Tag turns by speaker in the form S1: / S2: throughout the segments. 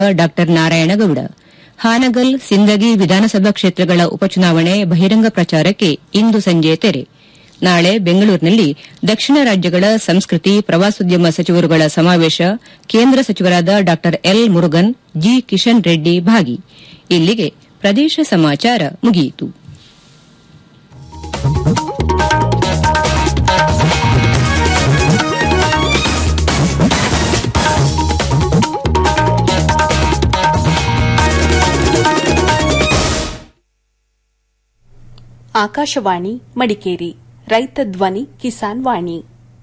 S1: ಡಾ ನಾರಾಯಣಗೌಡ ಹಾನಗಲ್ ಸಿಂದಗಿ ವಿಧಾನಸಭಾ ಕ್ಷೇತ್ರಗಳ ಉಪಚುನಾವಣೆ ಬಹಿರಂಗ ಪ್ರಚಾರಕ್ಕೆ ಇಂದು ಸಂಜೆ ತೆರೆ ನಾಳೆ ಬೆಂಗಳೂರಿನಲ್ಲಿ ದಕ್ಷಿಣ ರಾಜ್ಯಗಳ ಸಂಸ್ಕೃತಿ ಪ್ರವಾಸೋದ್ಯಮ ಸಚಿವರುಗಳ ಸಮಾವೇಶ ಕೇಂದ್ರ ಸಚಿವರಾದ ಡಾ ಎಲ್ ಮುರುಗನ್ ಜಿ ಕಿಶನ್ ರೆಡ್ಡಿ ಭಾಗಿ ಇಲ್ಲಿಗೆ ಪ್ರದೇಶ ಸಮಾಚಾರ ಮುಗಿಯಿತು
S2: ಆಕಾಶವಾಣಿ ಮಡಿಕೇರಿ ರೈತ ಧ್ವನಿ ಕಿಸಾನ್ ವಾಣಿ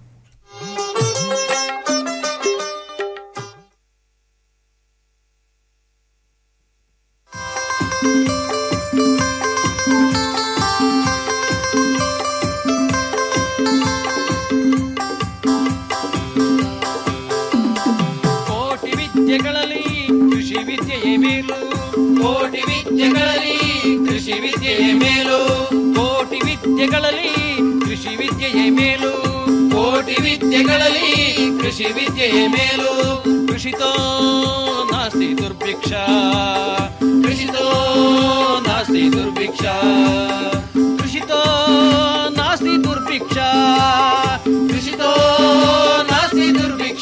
S3: ಕೋಟಿ ವಿದ್ಯೆಗಳಲ್ಲಿ ಕೃಷಿ ವಿದ್ಯೆಯೇ ಮೇಲು ಕೋಟಿ ವಿದ್ಯೆಗಳಲ್ಲಿ ಕೃಷಿ ವಿದ್ಯೆಯೇ ಮೇಲು ಕೋಟಿ ವಿದ್ಯೆಗಳಲ್ಲಿ ಕೃಷಿ ವಿದ್ಯೆಯೇ ಮೇಲು ಕೋಟಿ ವಿದ್ಯೆಗಳಲ್ಲಿ ಕೃಷಿ ವಿದ್ಯೆಯೇ ಮೇಲು ಕೃಷಿತೋ ನಾಸ್ತಿ ದುರ್ಭಿಕ್ಷ ಕೃಷಿತೋ ನಾಸ್ತಿ ದುರ್ಭಿಕ್ಷ ಕೃಷಿತೋ ನಾಸ್ತಿ ದುರ್ಭಿಕ್ಷ ಕೃಷಿತೋ ನಾಸ್ತಿ ದುರ್ಭಿಕ್ಷ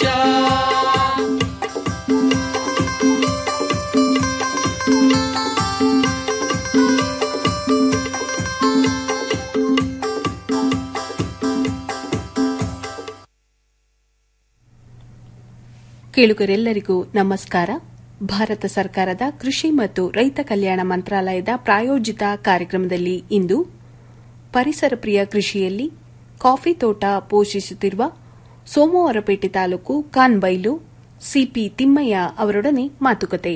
S2: ಕೇಳುಗರೆಲ್ಲರಿಗೂ ನಮಸ್ಕಾರ ಭಾರತ ಸರ್ಕಾರದ ಕೃಷಿ ಮತ್ತು ರೈತ ಕಲ್ಯಾಣ ಮಂತ್ರಾಲಯದ ಪ್ರಾಯೋಜಿತ ಕಾರ್ಯಕ್ರಮದಲ್ಲಿ ಇಂದು ಪರಿಸರ ಪ್ರಿಯ ಕೃಷಿಯಲ್ಲಿ ಕಾಫಿ ತೋಟ ಪೋಷಿಸುತ್ತಿರುವ ಸೋಮವಾರಪೇಟೆ ತಾಲೂಕು ಕಾನ್ಬೈಲು ಸಿಪಿ ತಿಮ್ಮಯ್ಯ ಅವರೊಡನೆ ಮಾತುಕತೆ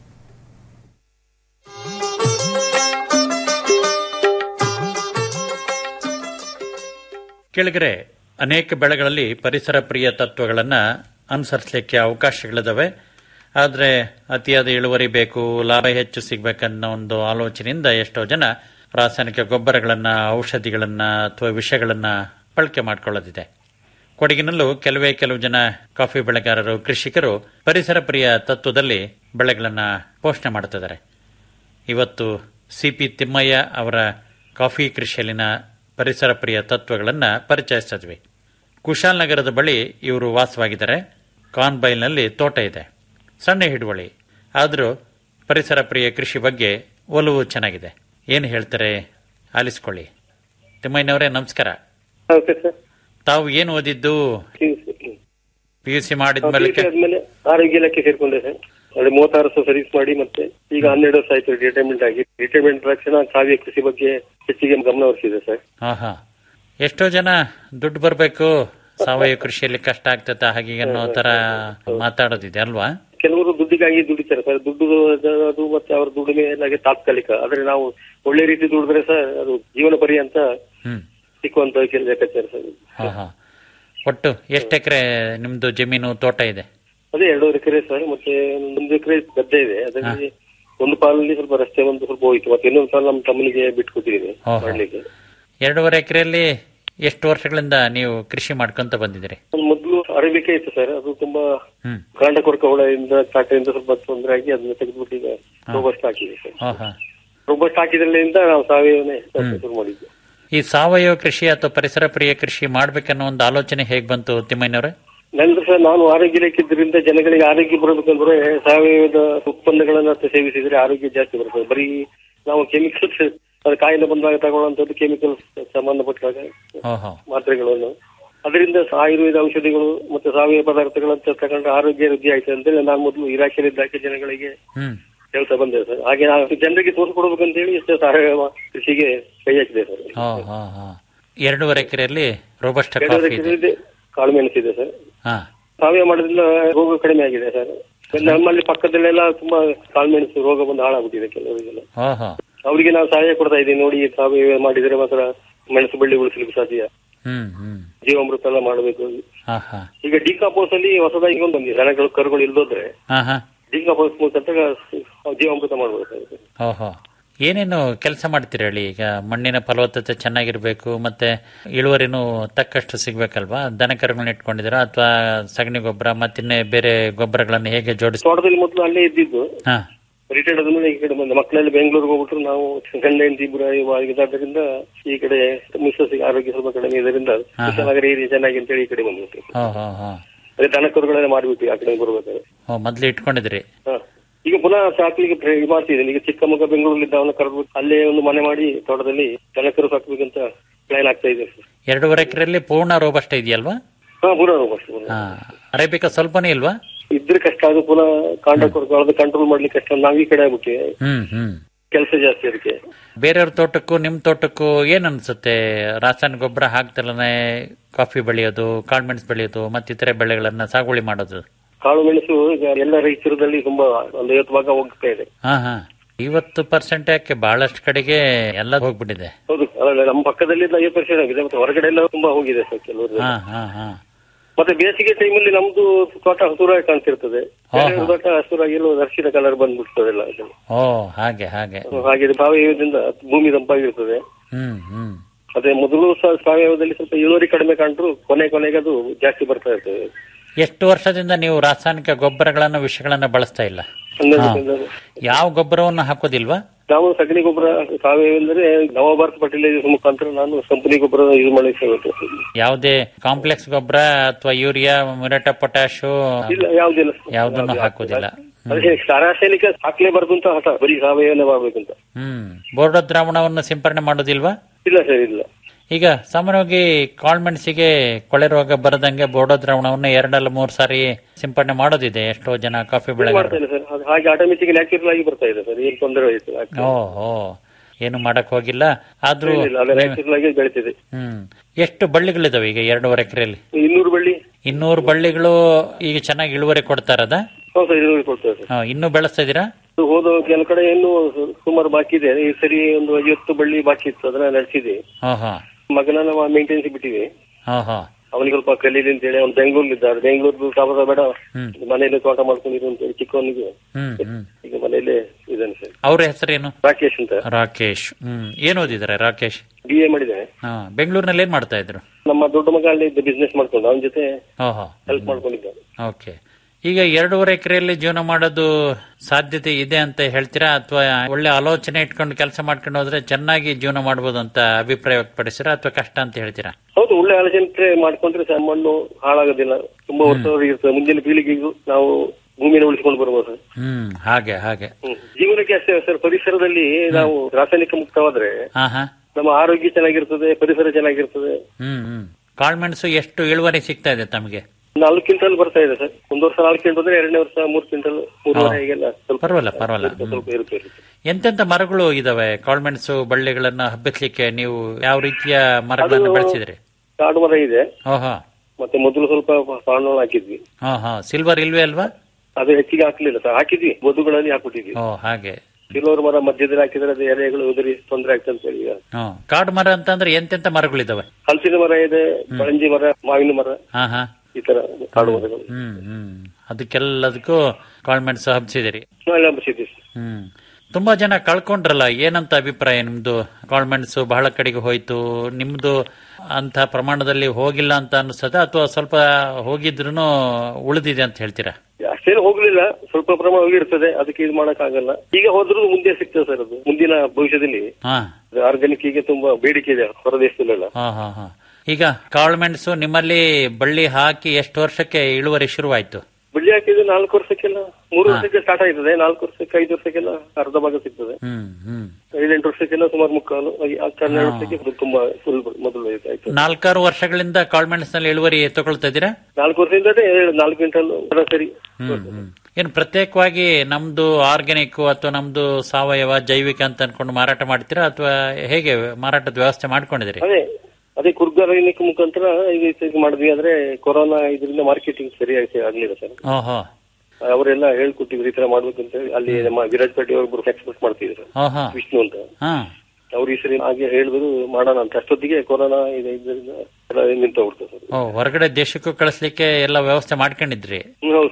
S4: ಕೆಳಗರೆ ಅನೇಕ ಬೆಳೆಗಳಲ್ಲಿ ಪರಿಸರ ಪ್ರಿಯ ತತ್ವಗಳನ್ನು ಅನುಸರಿಸಲಿಕ್ಕೆ ಅವಕಾಶಗಳಿದಾವೆ ಆದರೆ ಅತಿಯಾದ ಇಳುವರಿ ಬೇಕು ಲಾಭ ಹೆಚ್ಚು ಸಿಗ್ಬೇಕನ್ನೋ ಒಂದು ಆಲೋಚನೆಯಿಂದ ಎಷ್ಟೋ ಜನ ರಾಸಾಯನಿಕ ಗೊಬ್ಬರಗಳನ್ನು ಔಷಧಿಗಳನ್ನು ಅಥವಾ ವಿಷಗಳನ್ನು ಬಳಕೆ ಮಾಡಿಕೊಳ್ಳೋದಿದೆ ಕೊಡಗಿನಲ್ಲೂ ಕೆಲವೇ ಕೆಲವು ಜನ ಕಾಫಿ ಬೆಳೆಗಾರರು ಕೃಷಿಕರು ಪರಿಸರ ಪ್ರಿಯ ತತ್ವದಲ್ಲಿ ಬೆಳೆಗಳನ್ನು ಪೋಷಣೆ ಮಾಡುತ್ತಿದ್ದಾರೆ ಇವತ್ತು ಸಿಪಿ ತಿಮ್ಮಯ್ಯ ಅವರ ಕಾಫಿ ಕೃಷಿಯಲ್ಲಿನ ಪರಿಸರ ಪ್ರಿಯ ತತ್ವಗಳನ್ನು ಪರಿಚಯಿಸಿದ್ವಿ ಕುಶಾಲನಗರದ ಬಳಿ ಇವರು ವಾಸವಾಗಿದ್ದಾರೆ ಕಾನ್ಬೈಲ್ನಲ್ಲಿ ತೋಟ ಇದೆ ಸಣ್ಣ ಹಿಡುವಳಿ ಆದರೂ ಪರಿಸರ ಪ್ರಿಯ ಕೃಷಿ ಬಗ್ಗೆ ಒಲವು ಚೆನ್ನಾಗಿದೆ ಏನು ಹೇಳ್ತಾರೆ ಆಲಿಸ್ಕೊಳ್ಳಿ ತಿಮ್ಮಯ್ಯನವರೇ ನಮಸ್ಕಾರ
S5: ಓಕೆ ಸರ್
S4: ತಾವು ಏನು ಓದಿದ್ದು ಪಿ ಯು ಸಿ ಮಾಡಿದ ಮೇಲೆ
S5: ಆದ್ಮೇಲೆ ಆರೋಗ್ಯ ಇಲಾಖೆ ಸೇರ್ಕೊಂಡೆ ಸರ್ ಅಲ್ಲಿ ಮೂವತ್ತಾರು ವರ್ಷ ಸರ್ವಿಸ್ ಮಾಡಿ ಮತ್ತೆ ಈಗ ಹನ್ನೆರಡು ವರ್ಷ ಆಯ್ತು ರಿಟೈರ್ಮೆಂಟ್ ಆಗಿ ರಿಟೈರ್ಮೆಂಟ್ ತಕ್ಷಣ ಕಾವ್ಯ ಕೃಷಿ ಬಗ್ಗೆ ಹೆಚ್ಚಿಗೆ ಗಮನ ಹರಿಸಿದೆ ಸರ್
S4: ಹಾ ಹಾ ಎಷ್ಟೋ ಜನ ದುಡ್ಡು ಬರಬೇಕು ಸಾವಯವ ಕೃಷಿಯಲ್ಲಿ ಕಷ್ಟ ಆಗ್ತದ ಹಾಗೆ ಅನ್ನೋ ತರ ಮಾತಾಡೋದಿದೆ ಅಲ್ವಾ
S5: ಕೆಲವರು ದುಡ್ಡಿಗಾಗಿ ದುಡಿತಾರೆ ಸರ್ ದುಡ್ಡು ಅದು- ಅದು ಮತ್ತೆ ಅವರ ದುಡಿಮೆ ಎಲ್ಲಾಗೆ ತಾತ್ಕಾಲಿಕ ಆದ್ರೆ ನಾವು ಒಳ್ಳೆ ರೀತಿ ದುಡಿದ್ರೆ ಸರ್ ಅದು ಜೀವನ ಪರ್ಯಂತ
S4: ಹ್ಮ್
S5: ಸಿಕ್ಕುವಂತ ಕೆಲಸ ಲೆಕ್ಕಾಚಾರ ಸರ್
S4: ಹಾ ಹಾ ಒಟ್ಟು ಎಷ್ಟು ಎಕರೆ ನಿಮ್ದು ಜಮೀನು ತೋಟ ಇದೆ
S5: ಅದೇ ಎರಡೂವರೆ ಎಕರೆ ಸರ್ ಮತ್ತೆ ಒಂದು ಎಕರೆ ಗದ್ದೆ ಇದೆ ಅದರಲ್ಲಿ ಒಂದು ಪಾಲಲ್ಲಿ ಸ್ವಲ್ಪ ರಸ್ತೆ ಒಂದು ಸ್ವಲ್ಪ ಹೋಯ್ತು ಮತ್ತೆ ಇನ್ನೊಂದು ಪಾಲು ನಮ್ಮ ತಮ್ಮನಿಗೆ ಬಿಟ್ಕೊಟ್ಟಿದ್ದೀನಿ
S4: ಹಾ, ಹಾ.
S5: ಮಾಡ್ಲಿಕ್ಕೆ
S4: ಎರಡೂವರೆ ಎಕರೆಯಲ್ಲಿ ಎಷ್ಟು ವರ್ಷಗಳಿಂದ ನೀವು ಕೃಷಿ ಮಾಡ್ಕೊಂತ ಬಂದಿದ್ದೀರಿ
S5: ಒಂದು ಮೊದಲು ಅರಬಿಕೆ ಇತ್ತು ಸರ್ ಅದು ತುಂಬಾ
S4: ಹ್ಮ್
S5: ಕಾಂಡ ಕೊರಕ ಹುಳದಿಂದ ಕಾಟದಿಂದ ಸ್ವಲ್ಪ ತೊಂದರೆ ಆಗಿ ಅದನ್ನ ತೆಗೆದ್ಬಿಟ್ಟು ಈಗ ರೋಬಸ್ಟ್ ಹಾಕಿದೆ ಸರ್
S4: ಹಾ ಹಾ
S5: ರೋಬಸ್ಟ್ ಹಾಕಿದ್ರಲ್ಲಿಂದ ನಾವು ಸಾವಯವನೇ ಶುರು ಮಾಡಿದ್ವಿ
S4: ಈ ಸಾವಯವ ಕೃಷಿ ಅಥವಾ ಪರಿಸರ ಪ್ರಿಯ ಕೃಷಿ ಮಾಡ್ಬೇಕನ್ನೋ ಒಂದು ಆಲೋಚನೆ ಹೇಗ್ ಬಂತು ತಿಮ್ಮಯ್ಯನವ್ರೆ
S5: ನಂತರ ಸರ್ ನಾನು ಆರೋಗ್ಯ ಇಲಾಖೆದ್ರಿಂದ ಜನಗಳಿಗೆ ಆರೋಗ್ಯ ಬರಬೇಕಂದ್ರೆ ಸಾವಯವದ ಉತ್ಪನ್ನಗಳನ್ನ ಸೇವಿಸಿದ್ರೆ ಆರೋಗ್ಯ ಜಾಸ್ತಿ ಬರ್ತದೆ ಬರೀ ನಾವು ಕೆಮಿಕಲ್ಸ್ ಅದು ಕಾಯಿಲೆ ಬಂದಾಗ ತಗೊಳ್ಳುವಂತದ್ದು ಕೆಮಿಕಲ್ಸ್ ಸಂಬಂಧಪಟ್ಟಾಗ
S4: ಹೋ ಹೋ
S5: ಮಾತ್ರೆಗಳನ್ನು ಅದರಿಂದ ಆಯುರ್ವೇದ ಔಷಧಿಗಳು ಮತ್ತೆ ಸಾವಯವ ಪದಾರ್ಥಗಳಂತ ತಗೊಂಡು ಆರೋಗ್ಯ ವೃದ್ಧಿ ಆಯ್ತು ಅಂತೇಳಿ ನಾನು ಮೊದಲು ಇಲಾಖೆಯಲ್ಲಿದ್ದಾಕೆ ಜನಗಳಿಗೆ
S4: ಹ್ಮ್
S5: ಹೇಳ್ತಾ ಬಂದೆ ಸರ್ ಹಾಗೆ ನಾವು ಜನರಿಗೆ ತೋರಿಸ್ಕೊಡ್ಬೇಕಂತ ಹೇಳಿ ಇಷ್ಟೇ ಸಾವಯವ ಕೃಷಿಗೆ ಕೈ ಹಾಕಿದೆ ಸರ್
S4: ಹೋ ಹೋ ಹೋ ಎರಡೂವರೆ ಎಕರೆಯಲ್ಲಿ ರೋಬಸ್ಟ
S5: ಎರಡೂವರೆ
S4: ಕಾಫಿ ಇದೆ
S5: ಎಕರೆ ಇದೆ ಕಾಳು ಮೆಣಸಿದೆ ಸರ್
S4: ಹಾ
S5: ಸಾವಯವ ಮಾಡೋದ್ರಿಂದ ರೋಗ ಕಡಿಮೆ ಆಗಿದೆ ಸರ್ ನಮ್ಮಲ್ಲಿ ಪಕ್ಕದಲ್ಲೆಲ್ಲ ತುಂಬಾ ಕಾಳುಮೆಣಸು ರೋಗ ಬಂದು ಹಾಳಾಗ್ಬಿಟ್ಟಿದೆ ಕೆಲವರಿಗೆಲ್ಲ
S4: ಹೋ ಹೋ
S5: ಅವರಿಗೆ ನಾವು ಸಹಾಯ ಕೊಡ್ತಾ ಇದ್ದೀವಿ ನೋಡಿ ಸಾವಯವ ಮಾಡಿದ್ರೆ ಮಾತ್ರ ಮೆಣಸು ಬಳ್ಳಿ ಉಳಿಸ್ಲಿಕ್ಕೆ ಸಾಧ್ಯ
S4: ಹ್ಮ್ ಹ್ಮ್
S5: ಜೀವಾಮೃತ ಎಲ್ಲ ಮಾಡಬೇಕು
S4: ಹಾ ಹಾ
S5: ಈಗ ಡಿಕಾಪೋಸ್ ಅಲ್ಲಿ ಹೊಸದಾಗಿ ಒಂದು ಬಂದಿದೆ ದನಗಳು ಕರುಗಳು ಇಲ್ದೋದ್ರೆ
S4: ಹಾ ಹಾ
S5: ಡಿಕಾಪೋಸ್ ಮುಖಾಂತರ ಜೀವಾಮೃತ ಮಾಡಬಹುದು
S4: ಓಹೋ ಏನೇನು ಕೆಲಸ ಮಾಡ್ತೀರಿ ಹೇಳಿ ಈಗ ಮಣ್ಣಿನ ಫಲವತ್ತತೆ ಚೆನ್ನಾಗಿರ್ಬೇಕು ಮತ್ತೆ ಇಳುವರಿನೂ ತಕ್ಕಷ್ಟು ಸಿಗ್ಬೇಕಲ್ವಾ ದನ ಕರುಗಳನ್ನ ಇಟ್ಕೊಂಡಿದ್ದೀರಾ ಅಥವಾ ಸಗಣಿ ಗೊಬ್ಬರ ಮತ್ತಿನ್ನೇ ಬೇರೆ ಗೊಬ್ಬರಗಳನ್ನು ಹೇಗೆ ಜೋಡಿಸ್
S5: ತೋಟದಲ್ಲಿ ಮೊದಲು ಅಲ್ಲೇ ಇದ್ದಿದ್ದು
S4: ಹಾ
S5: ರಿಟೈರ್ಡ್ ಆದ್ಮೇಲೆ ಈ ಕಡೆ ಬಂದೆ ಮಕ್ಕಳೆಲ್ಲ ಬೆಂಗಳೂರಿಗೆ ಹೋಗ್ಬಿಟ್ರು ನಾವು ಗಂಡ ಹೆಂಡತಿ ಇಬ್ಬರು ಇದಾದ್ರಿಂದ ಈ ಕಡೆ ಮಿಸ್ಸಸ್ ಆರೋಗ್ಯ ಸ್ವಲ್ಪ ಕಡಿಮೆ ಇದರಿಂದ ಕುಶಾಲನಗರ ಏರಿಯಾ ಚೆನ್ನಾಗಿ ಅಂತೇಳಿ ಈ ಕಡೆ ಬಂದ್ಬಿಟ್ಟು
S4: ಹೋ ಹೋ ಹೋ
S5: ಅದೇ ದನ ಕರುಗಳೆಲ್ಲ ಮಾರ್ಬಿಟ್ಟು ಆ ಕಡೆ ಬರ್ಬೇಕಾದ್ರೆ
S4: ಹೋ ಮೊದ್ಲು ಇಟ್ಕೊಂಡಿದ್ರಿ
S5: ಹಾ. ಈಗ ಪುನಃ ಸಾಕ್ಲಿಕ್ಕೆ ಟ್ರೈ ಮಾಡ್ತಿದ್ದೀನಿ ಈಗ ಚಿಕ್ಕಮೊಗ್ಗ ಬೆಂಗಳೂರಲ್ಲಿ ಅವನ ಕರೆದ್ಬಿಟ್ಟು ಅಲ್ಲೇ ಒಂದು ಮನೆ ಮಾಡಿ ತೋಟದಲ್ಲಿ ದನ ಕರು ಸಾಕ್ಬೇಕಂತ ಪ್ಲಾನ್ ಆಗ್ತಾ ಇದೆ ಸರ್
S4: ಎರಡೂವರೆ ಎಕರೆಯಲ್ಲಿ ಪೂರ್ಣ ರೋಬಸ್ಟ ಇದೆಯಲ್ವಾ
S5: ಹಾ ಪುನಃ ಅಷ್ಟೇ ಪುನಃ.
S4: ಹಾ ಅರೇಬಿಕಾ ಸ್ವಲ್ಪನೇ ಇಲ್ವಾ
S5: ಇದ್ರೆ ಕಷ್ಟ ಅದು ಪುನಃ ಕಾಂಡ ಕೊಡ್ಕೊಳ್ಳೋದು ಕಂಟ್ರೋಲ್ ಮಾಡ್ಲಿಕ್ಕೆ ಕಷ್ಟ ನಾವ್ ಈ ಕಡೆ ಆಗ್ಬಿಟ್ಟಿವಿ
S4: ಹ್ಮ್ ಹ್ಮ್
S5: ಕೆಲಸ ಜಾಸ್ತಿ ಅದಕ್ಕೆ
S4: ಬೇರೆಯವ್ರ ತೋಟಕ್ಕೂ ನಿಮ್ ತೋಟಕ್ಕೂ ಏನ್ ಅನ್ಸುತ್ತೆ ರಾಸಾಯನಿಕ ಗೊಬ್ಬರ ಹಾಕ್ತಿಲ್ಲನೆ ಕಾಫಿ ಬೆಳೆಯೋದು ಕಾಳ್ಮೆಣಸು ಬೆಳೆಯೋದು ಮತ್ತಿತರೆ ಬೆಳೆಗಳನ್ನ ಸಾಗುವಳಿ ಮಾಡೋದು
S5: ಕಾಳು ಮೆಣಸು ಈಗ ಎಲ್ಲ ರೈತರದಲ್ಲಿ ತುಂಬಾ ಒಂದು ಐವತ್ತು ಭಾಗ ಹೋಗ್ತಾ ಇದೆ
S4: ಹಾ ಹಾ ಐವತ್ತು ಪರ್ಸೆಂಟ್ ಯಾಕೆ ಬಹಳಷ್ಟು ಕಡೆಗೆ ಎಲ್ಲ ಹೋಗ್ಬಿಟ್ಟಿದೆ
S5: ಹೌದು ಅಲ್ಲ, ನಮ್ಮ ಪಕ್ಕದಲ್ಲಿ ಐವತ್ತು ಪರ್ಸೆಂಟ್ ಆಗಿದೆ ಮತ್ತೆ ಹೊರಗಡೆ ಎಲ್ಲ ತುಂಬಾ ಹೋಗಿದೆ ಸರ್ ಕೆಲವರು
S4: ಹಾ ಹಾ ಹಾ
S5: ಮತ್ತೆ ಬೇಸಿಗೆ ಟೈಮಲ್ಲಿ ನಮ್ದು ತೋಟ ಹಸುರಾಗಿ ಕಾಣ್ತಿರ್ತದೆ
S4: ಹಾ,
S5: ಬೇರೆ ತೋಟ ಹಸುರಾಗಿ ಎಲ್ಲೋ ಅರಿಶಿನ ಕಲರ್ ಬಂದ್ಬಿಡ್ತದೆಲ್ಲ ಅದು.
S4: ಓ ಹಾಗೆ ಹಾಗೆ
S5: ಹಾಗೆ ಸಾವಯವದಿಂದ ಭೂಮಿ ತಂಪಾಗಿರ್ತದೆ
S4: ಹ್ಮ್ ಹ್ಮ್
S5: ಅದೇ ಮೊದಲು ಸಹ ಸಾವಯವದಲ್ಲಿ ಸ್ವಲ್ಪ ಇಳುವರಿ ಕಡಿಮೆ ಕಂಡ್ರು ಕೊನೆ ಕೊನೆಗೆ ಅದು ಜಾಸ್ತಿ ಬರ್ತಾ ಇರ್ತದೆ
S4: ಎಷ್ಟು ವರ್ಷದಿಂದ ನೀವು ರಾಸಾಯನಿಕ ಗೊಬ್ಬರಗಳನ್ನ ವಿಷಗಳನ್ನ ಬಳಸ್ತಾ ಇಲ್ಲ
S5: ಹನ್ನೆರಡರಿಂದ
S4: ಯಾವ ಗೊಬ್ಬರವನ್ನು ಹಾಕೋದಿಲ್ವಾ
S5: ನಾವು ಸಗಣಿ ಗೊಬ್ಬರ ಸಾವಯವ ಅಂದ್ರೆ ನವಭಾರತ್ ಫರ್ಟಿಲೈಸರ್ಸ್ ಮುಖಾಂತರ ನಾನು ಕಂಪನಿ ಗೊಬ್ಬರ ಯೂಸ್ ಮಾಡಲಿಕ್ಕೆ ಹೇಳ್ತೇನೆ.
S4: ಯಾವುದೇ ಕಾಂಪ್ಲೆಕ್ಸ್ ಗೊಬ್ಬರ ಅಥವಾ ಯೂರಿಯಾ ಮಿರಟ ಪೊಟ್ಯಾಶು
S5: ಇಲ್ಲ ಯಾವ್ದಿಲ್ಲ
S4: ಯಾವುದನ್ನು ಹಾಕೋದಿಲ್ಲ
S5: ಅದೇ ರಾಸಾಯನಿಕ ಹಾಕ್ಲೇಬಾರ್ದು ಅಂತ ಹಠ ಬರೀ ಸಾವಯವನೇ ಮಾಡ್ಬೇಕಂತ
S4: ಹ್ಮ್ ಬೋರ್ಡೋ ದ್ರಾವಣವನ್ನು ಸಿಂಪರಣೆ ಮಾಡೋದಿಲ್ವಾ
S5: ಇಲ್ಲ ಸರ್ ಇಲ್ಲ
S4: ಈಗ ಸಾಮಾನ್ಯವಾಗಿ ಕಾಳ್ಮೆಣಸಿಗೆ ಕೊಳೆ ರೋಗ ಬರದಂಗೆ ಬೋರ್ಡೋ ದ್ರಾವಣವನ್ನು ಎರಡಲ್ಲ ಮೂರು ಸಾರಿ ಸಿಂಪರಣೆ ಮಾಡೋದಿದೆ ಎಷ್ಟೋ ಜನ ಕಾಫಿ ಬೆಳೆಗಾರರು
S5: ಮಾಡ್ತಾ ಇಲ್ಲ ಸರ್ ಅದು ಹಾಗೆ ಆಟೋಮೆಟಿಕ್ ನ್ಯಾಚುರಲ್ ಆಗಿ ಬರ್ತಾ ಇದೆ ಸರ್ ಏನ್ ತೊಂದರೆ ಆಯ್ತು
S4: ಓ ಓ ಏನು ಮಾಡಕ್ ಹೋಗಿಲ್ಲ ಆದ್ರೂ
S5: ಇಲ್ಲ ಅಲ್ಲ ನ್ಯಾಚುರಲ್ ಆಗಿ ಬೆಳಿತಿದೆ
S4: ಹ್ಮ್ ಎಷ್ಟು ಬಳ್ಳಿಗಳಿದಾವೆ ಈಗ ಎರಡೂವರೆ ಎಕರೆಯಲ್ಲಿ
S5: ಇನ್ನೂರು ಬಳ್ಳಿ
S4: ಇನ್ನೂರು ಬಳ್ಳಿಗಳು ಈಗ ಚೆನ್ನಾಗಿ ಇಳುವರಿ ಕೊಡ್ತಾ ಇರೋದ
S5: ಹೌದು ಸರ್ ಇನ್ನೂರು ಕೊಡ್ತೇವೆ ಸರ್
S4: ಹಾ, ಇನ್ನೂ ಬೆಳೆಸ್ತಾ ಇದೀರಾ
S5: ಅದು ಹೋದ ಕೆಲವು ಕಡೆ ಇನ್ನೂ ಸುಮಾರು ಬಾಕಿ ಇದೆ ಈ ಸರಿ ಒಂದು ಐವತ್ತು ಬಳ್ಳಿ ಬಾಕಿ ಇತ್ತು ಅದನ್ನ ನಡೆಸಿದೆ
S4: ಹಾ ಹಾ
S5: ಮಗನ ನಾವು ಮೇಂಟೆನೆನ್ಸ್ ಬಿಟ್ಟಿವಿ
S4: ಹಾ ಹಾ
S5: ಅವನಿಗೆ ಸ್ವಲ್ಪ ಕಲೀಲಿ ಅಂತ ಹೇಳಿ ಅವ್ನು ಬೆಂಗಳೂರಲ್ಲಿ ಇದ್ದಾರೆ ಬೆಂಗಳೂರು ಸಾಬದ ಬೇಡ
S4: ಹ್ಮ್.
S5: ಮನೆಯಲ್ಲಿ ತೋಟ ಮಾಡ್ಕೊಂಡಿರು ಅಂತ ಹೇಳಿ ಚಿಕ್ಕವನಿಗೆ
S4: ಹ್ಮ್ ಹ್ಮ್
S5: ಈಗ ಮನೆಯಲ್ಲೇ ಇದ್ದಾನೆ ಸರ್
S4: ಅವ್ರ ಹೆಸರೇನು
S5: ರಾಕೇಶ್ ಅಂತ
S4: ರಾಕೇಶ್ ಹ್ಮ್ ಏನ್ ಓದಿದಾರೆ ರಾಕೇಶ್
S5: ಬಿ ಎ ಮಾಡಿದ್ದಾನೆ
S4: ಹಾ ಬೆಂಗಳೂರಿನಲ್ಲಿ ಏನ್ ಮಾಡ್ತಾ ಇದ್ರು
S5: ನಮ್ಮ ದೊಡ್ಡ ಮಗ ಅಲ್ಲಿ ಬಿಸ್ನೆಸ್ ಮಾಡ್ಕೊಂಡು ಅವನ ಜೊತೆ
S4: ಓಹೋ
S5: ಹೆಲ್ಪ್ ಮಾಡ್ಕೊಂಡಿದ್ದಾನೆ
S4: ಓಕೆ ಈಗ ಎರಡೂವರೆ ಎಕರೆಯಲ್ಲಿ ಜೀವನ ಮಾಡೋದು ಸಾಧ್ಯತೆ ಇದೆ ಅಂತ ಹೇಳ್ತೀರಾ ಅಥವಾ ಒಳ್ಳೆ ಆಲೋಚನೆ ಇಟ್ಕೊಂಡು ಕೆಲಸ ಮಾಡ್ಕೊಂಡು ಹೋದ್ರೆ ಚೆನ್ನಾಗಿ ಜೀವನ ಮಾಡ್ಬೋದು ಅಂತ ಅಭಿಪ್ರಾಯ ವ್ಯಕ್ತಪಡಿಸಿರಾ ಅಥವಾ ಕಷ್ಟ ಅಂತ ಹೇಳ್ತೀರಾ
S5: ಹೌದು ಒಳ್ಳೆ ಆಲೋಚನೆ ಮಾಡ್ಕೊಂಡ್ರೆ ಸಹ ಮಣ್ಣು ಹಾಳಾಗೋದಿಲ್ಲ ತುಂಬಾ ವರ್ಷದವರೆಗೆ ಇರ್ತದೆ ಮುಂದಿನ ಪೀಳಿಗೆಗೂ ನಾವು ಭೂಮಿನ ಉಳಿಸ್ಕೊಂಡು ಬರ್ಬೋದು ಸರ್
S4: ಹ್ಮ್ ಹಾಗೆ ಹಾಗೆ
S5: ಹ್ಮ್. ಜೀವನಕ್ಕೆ ಅಷ್ಟೇ ಸರ್ ಪರಿಸರದಲ್ಲಿ ನಾವು ರಾಸಾಯನಿಕ ಮುಕ್ತವಾದ್ರೆ
S4: ಹಾ ಹಾ
S5: ನಮ್ಮ ಆರೋಗ್ಯ ಚೆನ್ನಾಗಿರ್ತದೆ ಪರಿಸರ ಚೆನ್ನಾಗಿರ್ತದೆ
S4: ಹ್ಮ್ ಹ್ಮ್ ಕಾಳ್ಮೆಣಸು ಎಷ್ಟು ಇಳುವರಿ ಸಿಗ್ತಾ ಇದೆ ತಮಗೆ
S5: ನಾಲ್ಕು ಕ್ವಿಂಟಲ್ ಬರ್ತಾ ಇದೆ ಸರ್ ಒಂದು ವರ್ಷ ನಾಲ್ಕು ಕ್ವಿಂಟಲ್ ಅಂದ್ರೆ ಎರಡನೇ ವರ್ಷ ಮೂರು ಕ್ವಿಂಟಲ್ ಮೂರುವರೆ ಹೀಗೆಲ್ಲ ಸ್ವಲ್ಪ
S4: ಪರವಾಗಿಲ್ಲ ಪರವಾಗಿಲ್ಲ ಹ್ಮ್.
S5: ಸ್ವಲ್ಪ ಇರುತ್ತೆ ಇರುತ್ತೆ.
S4: ಎಂತೆಂತ ಮರಗಳು ಇದಾವೆ ಕಾಳ್ಮೆಣಸು ಬಳ್ಳಿಗಳನ್ನ ಹಬ್ಬಿಸ್ಲಿಕ್ಕೆ ನೀವು ಯಾವ ರೀತಿಯ ಮರಗಳನ್ನ
S5: ಅದು-
S4: ಬೆಳೆಸಿದ್ರಿ
S5: ಕಾಡು ಮರ ಇದೆ
S4: ಓಹೋ
S5: ಮತ್ತೆ ಮೊದಲು ಸ್ವಲ್ಪ ಪಾಂಡವ ಹಾಕಿದ್ವಿ
S4: ಹಾ ಹಾ ಸಿಲ್ವರ್ ಇಲ್ವೇ ಅಲ್ವಾ
S5: ಅದು ಹೆಚ್ಚಿಗೆ ಹಾಕ್ಲಿಲ್ಲ ಸರ್ ಹಾಕಿದ್ವಿ ಬದುಗಳಲ್ಲಿ ಹಾಕ್ಬಿಟ್ಟಿದ್ವಿ
S4: ಓ ಹಾಗೆ
S5: ಸಿಲ್ವರ್ ಮರ ಮಧ್ಯದಲ್ಲಿ ಹಾಕಿದ್ರೆ ಅದು ಎಲೆಗಳು ಉದುರಿ ತೊಂದರೆ ಆಗ್ತದೆ ಅಂತ ಹೇಳಿ ಈಗ
S4: ಹ್ಮ್ ಕಾಡು ಮರ ಅಂತಂದ್ರೆ ಎಂತೆಂತ ಮರಗಳಿದಾವೆ
S5: ಹಲಸಿನ ಮರ ಇದೆ ಬಳಂಜಿ ಮರ ಮಾವಿನ ಮರ
S4: ಹಾ ಹಾ
S5: ಈ ತರ ಕಾಡು ಮರಗಳು
S4: ಹ್ಮ್ ಹ್ಮ್ ಅದಕ್ಕೆಲ್ಲದಕ್ಕೂ ಕಾಳ್ಮೆಣಸು ಹಬ್ಸಿದಿರಿ
S5: ಎಲ್ಲ ಬಸಿದ್ವಿ ಸರ್.
S4: ಹ್ಮ್ ತುಂಬಾ ಜನ ಕಳ್ಕೊಂಡ್ರಲ್ಲ ಏನಂತ ಅಭಿಪ್ರಾಯ ನಿಮ್ದು ಕಾಳ್ಮೆಣಸು ಬಹಳ ಕಡೆಗೆ ಹೋಯ್ತು ನಿಮ್ದು ಅಂತ ಪ್ರಮಾಣದಲ್ಲಿ ಹೋಗಿಲ್ಲ ಅಂತ ಅನ್ಸ್ತದ ಅಥವಾ ಸ್ವಲ್ಪ ಹೋಗಿದ್ರು ಉಳಿದಿದೆ ಅಂತ ಹೇಳ್ತೀರಾ
S5: ಅಷ್ಟೇನು ಹೋಗ್ಲಿಲ್ಲ ಸ್ವಲ್ಪ ಪ್ರಮಾಣ ಹೋಗಿರ್ತದೆ ಅದಕ್ಕೆ ಇದು ಮಾಡಕ್ ಆಗಲ್ಲ ಈಗ ಹೋದ್ರೂ ಮುಂದೆ ಸಿಗ್ತದೆ ಸರ್ ಅದು ಮುಂದಿನ ಭವಿಷ್ಯದಲ್ಲಿ
S4: ಹಾ
S5: ಆರ್ಗಾನಿಕ್ ಗೆ ತುಂಬಾ ಬೇಡಿಕೆ ಇದೆ ಹೊರ ದೇಶದಲ್ಲೆಲ್ಲ
S4: ಹಾ ಹಾ ಹಾ ಈಗ ಕಾಳುಮೆಣಸು ನಿಮ್ಮಲ್ಲಿ ಬಳ್ಳಿ ಹಾಕಿ ಎಷ್ಟು ವರ್ಷಕ್ಕೆ ಇಳುವರಿ ಶುರುವಾಯ್ತು
S5: ಬಳ್ಳಿ ಹಾಕಿದ್ರೆ ನಾಲ್ಕು ವರ್ಷಕ್ಕೆಲ್ಲ ಮೂರು ವರ್ಷಕ್ಕೆ ಸ್ಟಾರ್ಟ್ ಆಯ್ತದೆ ನಾಲ್ಕು ವರ್ಷಕ್ಕೆ ಐದು ವರ್ಷಕ್ಕೆಲ್ಲ ಅರ್ಧ ಭಾಗ ಸಿಗ್ತದೆ
S4: ಹ್ಮ್ ಹ್ಮ್
S5: ಐದೆಂಟು ವರ್ಷಕ್ಕೆಲ್ಲ ಸುಮಾರು ಮುಕ್ಕಾಲು ಐ- ಹತ್ತು ಹನ್ನೆರಡು ವರ್ಷಕ್ಕೆ ಅದು ತುಂಬಾ ಫುಲ್ ಮೊದಲು ಆಯ್ತು
S4: ನಾಲ್ಕಾರು ವರ್ಷಗಳಿಂದ ಕಾಳುಮೆಣಸಿನಲ್ಲಿ ಇಳುವರಿ ತಗೊಳ್ತಾ ಇದ್ದೀರಾ
S5: ನಾಲ್ಕು ವರ್ಷದಿಂದಲೇ ನಾಲ್ಕು ಕ್ವಿಂಟಲ್ ಸರಿ
S4: ಹ್ಮ್ ಹ್ಮ್ ಏನು ಪ್ರತ್ಯೇಕವಾಗಿ ನಮ್ದು ಆರ್ಗ್ಯಾನಿಕ್ ಅಥವಾ ನಮ್ದು ಸಾವಯವ ಜೈವಿಕ ಅಂತ ಅನ್ಕೊಂಡು ಮಾರಾಟ ಮಾಡ್ತೀರಾ ಅಥವಾ ಹೇಗೆ ಮಾರಾಟದ ವ್ಯವಸ್ಥೆ ಮಾಡ್ಕೊಂಡಿದ್ದೀರಿ
S5: ಅದೇ ಅದೇ ಕುರ್ಗ ರೈನಿಕ್ ಮುಖಾಂತರ ಈಗ ಇತ್ತೀಚೆಗೆ ಮಾಡಿದ್ವಿ ಆದ್ರೆ ಕೊರೋನಾ ಇದರಿಂದ ಮಾರ್ಕೆಟಿಂಗ್ ಸರಿಯಾಗಿ ಆಗ್ಲಿಲ್ಲ ಸರ್
S4: ಓಹೋ
S5: ಅವರೆಲ್ಲ ಹೇಳ್ಕೊಟ್ಟಿದ್ರು ಈ ತರ ಮಾಡ್ಬೇಕು ಅಂತ ಹೇಳಿ ಅಲ್ಲಿ ನಮ್ಮ ವಿರಾಜಪೇಟೆ ಒಬ್ರು ಎಕ್ಸ್ಪೋರ್ಟ್ ಮಾಡ್ತಿದ್ರು
S4: ಓಹೋ
S5: ವಿಷ್ಣು ಅಂತ
S4: ಹಾ
S5: ಅವ್ರು ಈ ಸರಿ ಹಾಗೆ ಹೇಳಿದ್ರು ಮಾಡೋಣ ಅಂತ ಅಷ್ಟೊತ್ತಿಗೆ ಕೊರೋನಾ ಇದೆ ಇದರಿಂದ ಎಲ್ಲ ನಿಂತ ಸರ್
S4: ಓ ಹೊರಗಡೆ ದೇಶಕ್ಕೂ ಕಳಿಸ್ಲಿಕ್ಕೆ ಎಲ್ಲ ವ್ಯವಸ್ಥೆ ಮಾಡ್ಕೊಂಡಿದ್ರಿ
S5: ಹ್ಮ್, ಹೌದು ಸರ್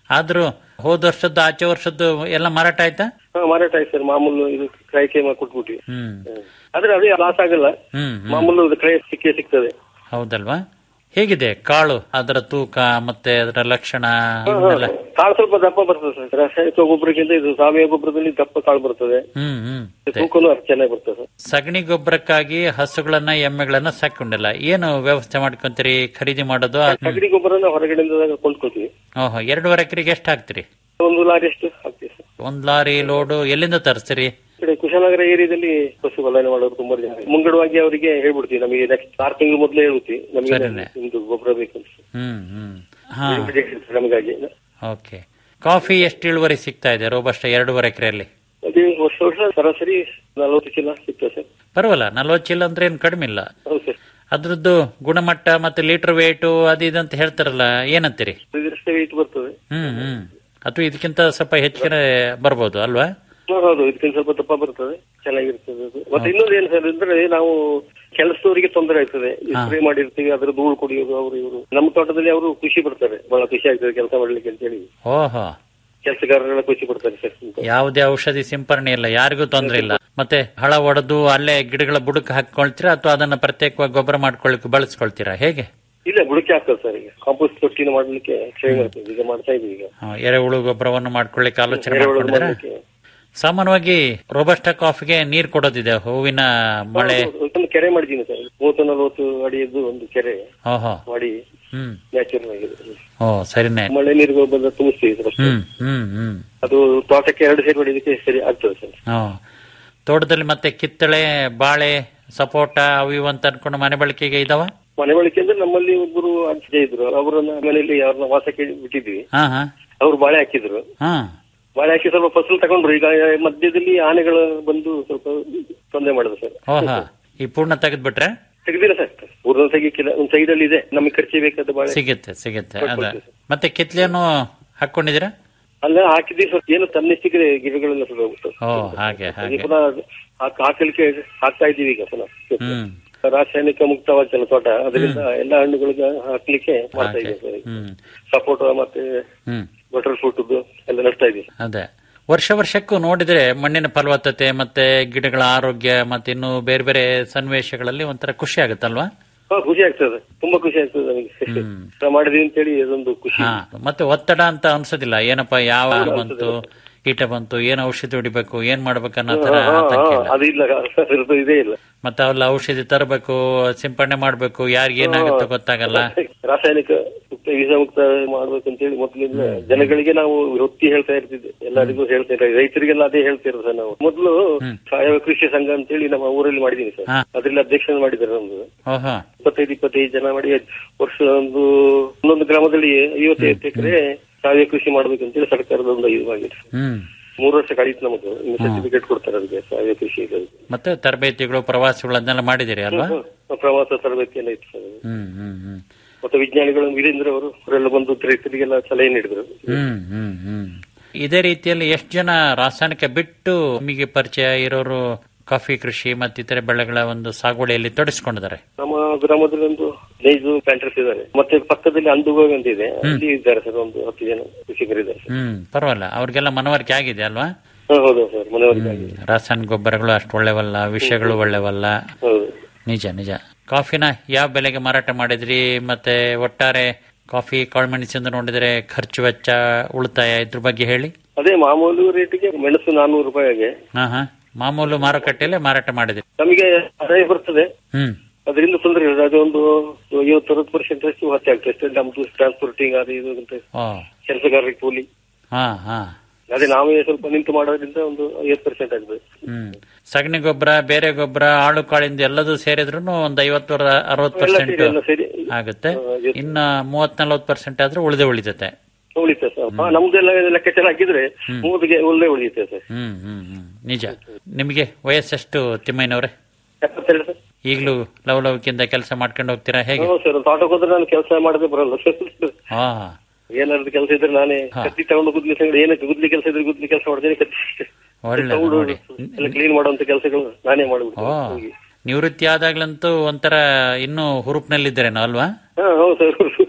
S4: ಆದ್ರೂ ಹೋದ ವರ್ಷದ್ದು ಆಚೆ ವರ್ಷದ್ದು ಎಲ್ಲ ಮಾರಾಟ ಆಯ್ತಾ
S5: ಹಾ ಮಾರಾಟ ಆಯ್ತು ಸರ್ ಮಾಮೂಲು ಇದು ಕ್ರೈ ಕೈ ಕೊಟ್ಬಿಟ್ವಿ
S4: ಹ್ಮ್
S5: ಆದ್ರೆ ಅದೇ ಲಾಸ್ ಆಗಲ್ಲ
S4: ಹ್ಮ್ ಹ್ಮ್.
S5: ಮಾಮೂಲು ಕ್ರೈ ಸಿಕ್ಕೇ ಸಿಗ್ತದೆ
S4: ಹೌದಲ್ವಾ ಹೇಗಿದೆ ಕಾಳು ಅದರ ತೂಕ ಮತ್ತೆ ಅದರ ಲಕ್ಷಣ ಇವನ್ನೆಲ್ಲ
S5: ಕಾಳು ಸ್ವಲ್ಪ ದಪ್ಪ ಬರ್ತದೆ ಸರ್ ರಾಸಾಯನಿಕ ಗೊಬ್ಬರಕ್ಕಿಂತ ಇದು ಸಾವಯವ ಗೊಬ್ಬರದಲ್ಲಿ ದಪ್ಪ ಕಾಳು ಬರ್ತದೆ
S4: ಹ್ಮ್ ಹ್ಮ್
S5: ತೂಕನು ಅಷ್ಟು ಚೆನ್ನಾಗಿ ಬರ್ತದೆ ಸರ್
S4: ಸಗಣಿ ಗೊಬ್ಬರಕ್ಕಾಗಿ ಹಸುಗಳನ್ನ ಎಮ್ಮೆಗಳನ್ನ ಸಾಕೊಂಡಿಲ್ಲ ಏನು ವ್ಯವಸ್ಥೆ ಮಾಡ್ಕೊಂತೀರಿ ಖರೀದಿ ಮಾಡೋದು ಅದ್-
S5: ಸಗಣಿ ಗೊಬ್ಬರನ ಹೊರಗಡೆಯಿಂದ ಕೊಂಡ್ಕೊತೀವಿ
S4: ಓಹೋ ಎರಡೂವರೆ ಎಕರೆಗೆ ಎಷ್ಟು ಹಾಕ್ತಿರಿ
S5: ಒಂದು ಲಾರಿ ಅಷ್ಟು ಹಾಕ್ತೀವಿ ಸರ್
S4: ಒಂದ್ ಲಾರಿ ಲೋಡು ಎಲ್ಲಿಂದ ತರಿಸ್ತೀರಿ
S5: ಈ ಕಡೆ ಕುಶಾಲನಗರ ಏರಿಯಾದಲ್ಲಿ ಪಶು ಪಾಲನೆ ಮಾಡೋರು ತುಂಬಾ ಜನ ಮುಂಗಡವಾಗಿ ಅವರಿಗೆ ಹೇಳ್ಬಿಡ್ತೀವಿ ನಮಗೆ ನೆಕ್ಸ್ಟ್ ಆರು ತಿಂಗಳು ಮೊದಲೇ ಹೇಳ್ತೀವಿ ನಮಗೆ
S4: ಸರಿನೆ.
S5: ನಿಮ್ದು ಗೊಬ್ಬರ ಬೇಕು ಅಂತ
S4: ಹ್ಮ್ ಹ್ಮ್ ಹಾ
S5: ನಮಗಾಗಿ
S4: ಓಕೆ ಕಾಫಿ ಎಷ್ಟು ಇಳುವರಿ ಸಿಗ್ತಾ ಇದೆ ರೋಬಸ್ಟ ಎರಡೂವರೆ ಎಕರೆಯಲ್ಲಿ
S5: ಅದೇ ವರ್ಷ ವರ್ಷ ಸರಾಸರಿ ನಲವತ್ತು ಚೀಲ ಸಿಗ್ತದೆ ಸರ್
S4: ಪರವಲ್ಲ ನಲ್ವತ್ತು ಚೀಲ ಅಂದ್ರೆ ಏನು ಕಡಿಮೆ ಇಲ್ಲ
S5: ಹೌದು ಸರ್
S4: ಅದ್ರದ್ದು ಗುಣಮಟ್ಟ ಮತ್ತೆ ಲೀಟರ್ ವೇಟು ಅದು ಇದಂತ ಹೇಳ್ತಾರಲ್ಲ ಏನಂತೀರಿ
S5: ಇದರಷ್ಟೇ ವೆಯ್ಟ್ ಬರ್ತದೆ
S4: ಹ್ಮ್ ಹ್ಮ್ ಅಥವಾ ಇದಕ್ಕಿಂತ ಸ್ವಲ್ಪ ಹೆಚ್ಚಿಗೆ ಬರ್ಬೋದು ಅಲ್ವಾ
S5: ಹಾ, ಹೌದು ಇದಕ್ಕಿಂತ ಸ್ವಲ್ಪ ದಪ್ಪ ಬರ್ತದೆ ಚೆನ್ನಾಗಿರ್ತದೆ ಅದು ಮತ್ತೆ ಇನ್ನೊಂದು ಏನು ಸರ್ ಅಂದ್ರೆ ನಾವು ಕೆಲಸದವರಿಗೆ ತೊಂದರೆ ಆಗ್ತದೆ ಸ್ಪ್ರೇ ಮಾಡಿರ್ತೀವಿ ಅದ್ರ ಧೂಳು ಕುಡಿಯೋದು ಅವರು ಇವರು ನಮ್ಮ ತೋಟದಲ್ಲಿ ಅವರು ಖುಷಿ ಪಡ್ತಾರೆ ಬಹಳ ಖುಷಿ ಆಗ್ತದೆ ಕೆಲಸ ಮಾಡ್ಲಿಕ್ಕೆ ಅಂತ ಹೇಳಿ
S4: ಓಹೋ
S5: ಕೆಲಸಗಾರರೆಲ್ಲ ಖುಷಿ ಪಡ್ತಾರೆ ಸರ್
S4: ಯಾವುದೇ ಔಷಧಿ ಸಿಂಪರಣೆ ಇಲ್ಲ ಯಾರಿಗೂ ತೊಂದರೆ ಇಲ್ಲ ಮತ್ತೆ ಹಳ ಒಡೆದು ಅಲ್ಲೇ ಗಿಡಗಳ ಬುಡಕ್ಕೆ ಹಾಕೊಳ್ತೀರಾ ಅಥವಾ ಅದನ್ನ ಪ್ರತ್ಯೇಕವಾಗಿ ಗೊಬ್ಬರ ಮಾಡ್ಕೊಳ್ಳಿಕ್ಕೆ ಬಳಸ್ಕೊಳ್ತೀರಾ ಹೇಗೆ
S5: ಇಲ್ಲ ಬುಡಕೆ ಆಗ್ತದೆ ಸರ್ ಈಗ ಕಾಂಪೋಸ್ಟ್ ತೊಟ್ಟಿನ ಮಾಡ್ಲಿಕ್ಕೆ ಟ್ರೈ ಮಾಡ್ತೀವಿ ಈಗ ಮಾಡ್ತಾ ಇದೀವಿ ಈಗ
S4: ಆ, ಎರೆಹುಳು ಗೊಬ್ಬರವನ್ನು ಮಾಡ್ಕೊಳ್ಳಿಕ್ಕೆ ಆಲೋಚನೆ
S5: ಎರೆಹುಳು
S4: ಮಾಡ್ಕೊಂಡಿದ್ದೀರಾ
S5: ಮಾಡ್ಲಿಕ್ಕೆ.
S4: ಸಾಮಾನ್ಯವಾಗಿ ರೋಬಸ್ಟ ಕಾಫಿಗೆ ನೀರ್ ಕೊಡೋದಿದೆ ಹೂವಿನ ಮಳೆ
S5: ಹೌದು, ಒಂದು ಕೆರೆ ಮಾಡಿದ್ದೀನಿ ಸರ್ ಮೂವತ್ತು ನಲವತ್ತು ಅಡಿಯದ್ದು ಒಂದು ಕೆರೆ
S4: ಓಹೋ
S5: ಮಾಡಿ
S4: ಹ್ಮ್
S5: ನ್ಯಾಚುರಲ್ ಆಗಿದೆ
S4: ಓ ಸರಿನೇ
S5: ಮಳೆ ನೀರು ಬಂದ ತುಂಬಿಸ್ತೀವಿ ಸರ್ ಅಷ್ಟೇ.
S4: ಹ್ಮ್ ಹ್ಮ್ ಹ್ಮ್
S5: ಅದು ತೋಟಕ್ಕೆ ಎರಡು ಸೇರಿ ಹೊಡಿಲಿಕ್ಕೆ ಸರಿ ಆಗ್ತದೆ ಸರ್
S4: ಹಾ ತೋಟದಲ್ಲಿ ಮತ್ತೆ ಕಿತ್ತಳೆ ಬಾಳೆ ಸಪೋಟ ಅವು ಇವು ಅಂತ ಅನ್ಕೊಂಡು ಮನೆ ಬಳಕೆಗೆ ಇದಾವ
S5: ಮನೆ ಬಳಕೆ ಅಂದ್ರೆ ನಮ್ಮಲ್ಲಿ ಒಬ್ಬರು ಅಜ್ಜ ಇದ್ರು ಅವರನ್ನ ಮನೆಯಲ್ಲಿ ಅವ್ರನ್ನ ವಾಸಕ್ಕೆ ಬಿಟ್ಟಿದ್ವಿ
S4: ಹಾ ಹಾ
S5: ಅವ್ರು ಬಾಳೆ ಹಾಕಿದ್ರು
S4: ಹಾ
S5: ಬಾಳೆ ಹಾಕಿ ಸ್ವಲ್ಪ ಫಸಲು ತಗೊಂಡ್ರು ಈಗ ಮಧ್ಯದಲ್ಲಿ ಆನೆಗಳು ಬಂದು ಸ್ವಲ್ಪ ತೊಂದರೆ ಮಾಡಿದ್ರು ಸರ್
S4: ಓಹಾ ಈ ಪೂರ್ಣ ತೆಗೆದ್ಬಿಟ್ರೆ
S5: ತೆಗ್ದಿಲ್ಲ ಸರ್ ಊರ್ನ ತೆಗಿಕ್ಕಿಲ್ಲ ಒಂದ್ ಸೈಡ್ ಅಲ್ಲಿ ಇದೆ ನಮಗೆ ಖರ್ಚಿ ಬೇಕಾದ ಬಾಳೆ
S4: ಸಿಗುತ್ತೆ ಸಿಗುತ್ತೆ ಅದ ಮತ್ತೆ ಕಿತ್ಲೆಯನ್ನು ಹಾಕೊಂಡಿದ್ದೀರಾ
S5: ಅಲ್ಲ ಹಾಕಿದ್ವಿ ಸ್ವಲ್ಪ ಏನು ತನ್ನಿಸ್ತಿದ್ರೆ ಗಿಡಗಳೆಲ್ಲ ಸ್ವಲ್ಪ ಹೋಗ್ತದೆ
S4: ಓ ಹಾಗೆ ಹಾಗೆ
S5: ಈಗ ಪುನಃ ಹಾಕ್- ಹಾಕಲಿಕ್ಕೆ ಹಾಕ್ತಾ ಇದ್ದೀವಿ ಈಗ ಪುನಃ
S4: ಹ್ಮ್
S5: ರಾಸಾಯನಿಕ ಮುಕ್ತವಾದ ತೋಟ ಅದರಿಂದ ಎಲ್ಲ ಹಣ್ಣುಗಳಿಗೆ ಹಾಕ್ಲಿಕ್ಕೆ ಮಾಡ್ತಾ
S4: ಹಾಗೆ
S5: ಇದ್ದೀವಿ ಸರ್
S4: ಹ್ಮ್
S5: ಸಪೋಟ ಮತ್ತೆ
S4: ಹ್ಮ್
S5: ಬಟರ್ ಫ್ರೂಟ್ ಎಲ್ಲ ನೆಡ್ತಾ ಇದ್ದೀವಿ
S4: ಅದೇ ವರ್ಷ ವರ್ಷಕ್ಕೂ ನೋಡಿದ್ರೆ ಮಣ್ಣಿನ ಫಲವತ್ತತೆ ಮತ್ತೆ ಗಿಡಗಳ ಆರೋಗ್ಯ ಮತ್ತೆ ಇನ್ನು ಬೇರೆ ಬೇರೆ ಸನ್ನಿವೇಶಗಳಲ್ಲಿ ಒಂಥರ ಖುಷಿ ಆಗುತ್ತಲ್ವಾ
S5: ಹಾ ಖುಷಿ ಆಗ್ತದೆ ತುಂಬಾ ಖುಷಿ ಆಗ್ತದೆ ನಮಗೆ ಶ್ರಮ ಮಾಡಿದ್ವಿ ಅಂತೇಳಿ ಅದೊಂದು ಖುಷಿ
S4: ಹಾ ಮತ್ತೆ ಒತ್ತಡ ಅಂತ ಅನ್ಸೋದಿಲ್ಲ ಏನಪ್ಪ ಯಾವ ಬಂತು ಕೀಟ ಬಂತು ಏನ್ ಔಷಧಿ ಹೊಡಿಬೇಕು ಏನ್ ಮಾಡ್ಬೇಕು ಅನ್ನೋ ತರ
S5: ಹಾ, ಹಾ,
S4: ಆತಂಕ ಇಲ್ಲ
S5: ಅದು ಇಲ್ಲ ಅದು ಇದೇ ಇಲ್ಲ
S4: ಮತ್ತೆ ಅವೆಲ್ಲ ಔಷಧಿ ತರಬೇಕು ಸಿಂಪಡಣೆ ಮಾಡ್ಬೇಕು ಯಾರಿಗೆ ಏನಾಗುತ್ತೋ ಗೊತ್ತಾಗಲ್ಲ
S5: ರಾಸಾಯನಿಕ ಮುಕ್ತ ವಿಷ ಮುಕ್ತ ಮಾಡ್ಬೇಕು ಅಂತೇಳಿ ಮೊದಲಿಂದ ಜನಗಳಿಗೆ ನಾವು ವೃತ್ತಿ ಹೇಳ್ತಾ ಇರ್ತಿದ್ದೆ ಎಲ್ಲರಿಗೂ ಹೇಳ್ತಾ ಇರ್ತೀವಿ ರೈತರಿಗೆಲ್ಲ ಅದೇ ಹೇಳ್ತಿರೋದು ಸರ್ ನಾವು ಮೊದಲು ಸಾವಯವ ಕೃಷಿ ಸಂಘ ಅಂತೇಳಿ ನಮ್ಮ ಊರಲ್ಲಿ ಮಾಡಿದೀನಿ ಸರ್
S4: ಹಾ.
S5: ಅದ್ರಲ್ಲಿ ಅಧ್ಯಕ್ಷ ಮಾಡಿದ್ದಾರೆ ನಮ್ದು
S4: ಓಹೋ
S5: ಇಪ್ಪತ್ತೈದು ಇಪ್ಪತ್ತೈದು ಜನ ಮಾಡಿ ವರ್ಷ ಒಂದು ಒಂದೊಂದು ಗ್ರಾಮದಲ್ಲಿ ಐವತ್ತೈದು ಎಕರೆ ಸಾವಯವ ಕೃಷಿ ಮಾಡ್ಬೇಕು ಅಂತೇಳಿ ಸರ್ಕಾರದ ಒಂದು ಇದಾಗಿದೆ
S4: ಹ್ಮ್
S5: ಮೂರು ವರ್ಷ ಕಳೀತು ನಮ್ಮದು ಇನ್ನು ಸರ್ಟಿಫಿಕೇಟ್ ಕೊಡ್ತಾರೆ ಅದಕ್ಕೆ ಸಾವಯವ ಕೃಷಿ ಇದಕ್ಕೆ.
S4: ಮತ್ತೆ ತರಬೇತಿಗಳು ಪ್ರವಾಸಗಳು ಅದನ್ನೆಲ್ಲ ಮಾಡಿದಿರಿ ಅಲ್ವಾ
S5: ಹ್ಮ್. ಪ್ರವಾಸ ತರಬೇತಿ ಎಲ್ಲ ಇತ್ತು ಸರ್
S4: ಹ್ಮ್ ಹ್ಮ್ ಹ್ಮ್
S5: ಮತ್ತೆ ವಿಜ್ಞಾನಿಗಳು ವೀರೇಂದ್ರ ಅವರು ಅವರೆಲ್ಲ ಬಂದು ರೈತರಿಗೆಲ್ಲ ಸಲಹೆ ನೀಡಿದ್ರು
S4: ಹ್ಮ್ ಹ್ಮ್ ಹ್ಮ್ ಇದೇ ರೀತಿಯಲ್ಲಿ ಎಷ್ಟು ಜನ ರಾಸಾಯನಿಕ ಬಿಟ್ಟು ನಿಮಗೆ ಪರಿಚಯ ಇರೋರು ಕಾಫಿ ಕೃಷಿ ಮತ್ತಿತರೆ ಬೆಳೆಗಳ ಒಂದು ಸಾಗುವಳಿಯಲ್ಲಿ ತೊಡಗಿಸಿಕೊಂಡಿದ್ದಾರೆ
S5: ನಮ್ಮ ಗ್ರಾಮದಲ್ಲಿ ಒಂದು ನೈಜು ಪ್ಯಾಂಟರ್ಸ್ ಇದ್ದಾರೆ ಮತ್ತೆ ಪಕ್ಕದಲ್ಲಿ ಅಂದುಗೋಗ ಅಂತ ಇದೆ ಅಲ್ಲಿ ಇದ್ದಾರೆ ಸರ್ ಒಂದು ಹತ್ತು ಜನ ಕೃಷಿಕರಿದ್ದಾರೆ ಸರ್
S4: ಹ್ಮ್ ಪರವಾಗಿಲ್ಲ ಅವ್ರಿಗೆಲ್ಲ ಮನವರಿಕೆ ಆಗಿದೆ ಅಲ್ವಾ
S5: ಹಾ, ಹೌದು ಸರ್ ಮನೆಯವರಿಗಾಗಿ
S4: ರಾಸಾಯನಿಕ ಗೊಬ್ಬರಗಳು ಅಷ್ಟು ಒಳ್ಳೆವಲ್ಲ ವಿಷಯಗಳು ಒಳ್ಳೆವಲ್ಲ
S5: ಹೌದು
S4: ನಿಜ ನಿಜ ಕಾಫಿನ ಯಾವ ಬೆಲೆಗೆ ಮಾರಾಟ ಮಾಡಿದ್ರಿ ಮತ್ತೆ ಒಟ್ಟಾರೆ ಕಾಫಿ ಕಾಳುಮೆಣಸಿಂದ ನೋಡಿದ್ರೆ ಖರ್ಚು ವೆಚ್ಚ ಉಳಿತಾಯ ಇದ್ರ ಬಗ್ಗೆ ಹೇಳಿ
S5: ಅದೇ ಮಾಮೂಲು ರೇಟಿಗೆ ಮೆಣಸು ನಾನ್ನೂರು ರೂಪಾಯಿಗೆ
S4: ಹಾ ಹಾ ಮಾಮೂಲು ಮಾರುಕಟ್ಟೆಯಲ್ಲೇ ಮಾರಾಟ ಮಾಡಿದ್ರಿ
S5: ನಮಗೆ ಆದಾಯ ಬರ್ತದೆ
S4: ಹ್ಮ್
S5: ಅದರಿಂದ ತೊಂದರೆ ಇಲ್ಲ ಅದೊಂದು ಐವತ್ತು ಅರವತ್ತು ಪರ್ಸೆಂಟ್ ಅಷ್ಟು ಹತ್ತೆ ಆಗ್ತದೆ ಅಷ್ಟೇ ನಮ್ದು ಟ್ರಾನ್ಸ್ಪೋರ್ಟಿಂಗ್ ಅದು ಇದು ಅಂತ
S4: ಓ
S5: ಕೆಲಸಗಾರರಿಗೆ ಕೂಲಿ
S4: ಹಾ ಹಾ
S5: ಅದೇ ನಾವೇ ಸ್ವಲ್ಪ ನಿಂತು ಮಾಡೋದ್ರಿಂದ ಒಂದು ಐವತ್ತು ಪರ್ಸೆಂಟ್ ಆಗ್ತದೆ
S4: ಹ್ಮ್ ಸಗಣಿ ಗೊಬ್ಬರ ಬೇರೆ ಗೊಬ್ಬರ ಆಳು ಕಾಳಿಂದ ಎಲ್ಲದೂ ಸೇರಿದ್ರು ಒಂದ್ ಐವತ್ತು ಅರವತ್ತು
S5: ಎಲ್ಲ
S4: ಪರ್ಸೆಂಟ್
S5: ಸೇರಿ ಎಲ್ಲ ಸೇರಿ
S4: ಆಗುತ್ತೆ ಇನ್ನ ಮೂವತ್ ನಲ್ವತ್ತು ಪರ್ಸೆಂಟ್ ಆದ್ರೂ ಉಳಿದೇ ಉಳಿತತೆ
S5: ಉಳಿತದೆ ಸರ್ ಹಾ, ನಮ್ದೆಲ್ಲ ಲೆಕ್ಕಾಚಾರ ಹಾಕಿದ್ರೆ ಮೂವತ್ತಿಗೆ ಒಳ್ಳೆ ಉಳಿಯುತ್ತೆ ಸರ್
S4: ಹ್ಮ್ ಹ್ಮ್ ಹ್ಮ್ ನಿಜ ನಿಮಗೆ ವಯಸ್ಸೆಷ್ಟು ತಿಮ್ಮಯ್ಯನವ್ರೆ
S5: ಎಪ್ಪತ್ತೆರಡು ಸರ್
S4: ಈಗಲೂ ಲವಲವಿಕೆಯಿಂದ ಕೆಲಸ ಮಾಡ್ಕೊಂಡು ಹೋಗ್ತೀರಾ ಹೇಗೆ
S5: ಹೌದು ಸರ್ ತೋಟಕ್ಕೆ ಹೋದ್ರೆ ನಾನು ಕೆಲಸ ಮಾಡದೆ ಬರಲ್ಲ ಸರ್
S4: ಹಾ
S5: ಏನಾದ್ರು ಕೆಲಸ ಇದ್ರೆ ನಾನೇ ಕತ್ತಿ ತಗೊಂಡು ಗುದ್ಲಿ ತಗೊಂಡು ಏನಕ್ಕೆ ಗುದ್ಲಿ ಕೆಲಸ ಇದ್ರೆ ಗುದ್ಲಿ ಕೆಲಸ ಮಾಡ್ತೇನೆ ಕತ್ತಿ
S4: ಒಳ್ಳೆ
S5: ತಗೊಂಡು
S4: ನೋಡಿ
S5: ಎಲ್ಲ ಕ್ಲೀನ್ ಮಾಡುವಂತ ಕೆಲಸಗಳು ನಾನೇ
S4: ಓ
S5: ಮಾಡ್ಬಿಡ್ತೀನಿ ಹೋಗಿ.
S4: ನಿವೃತ್ತಿ ಆದಾಗ್ಲಂತೂ ಒಂಥರ ಇನ್ನೂ ಹುರುಪ್ನಲ್ಲಿದ್ದೀರೇನೋ ಅಲ್ವಾ
S5: ಹಾ ಹೌದು ಸರ್ ಕೃಷಿ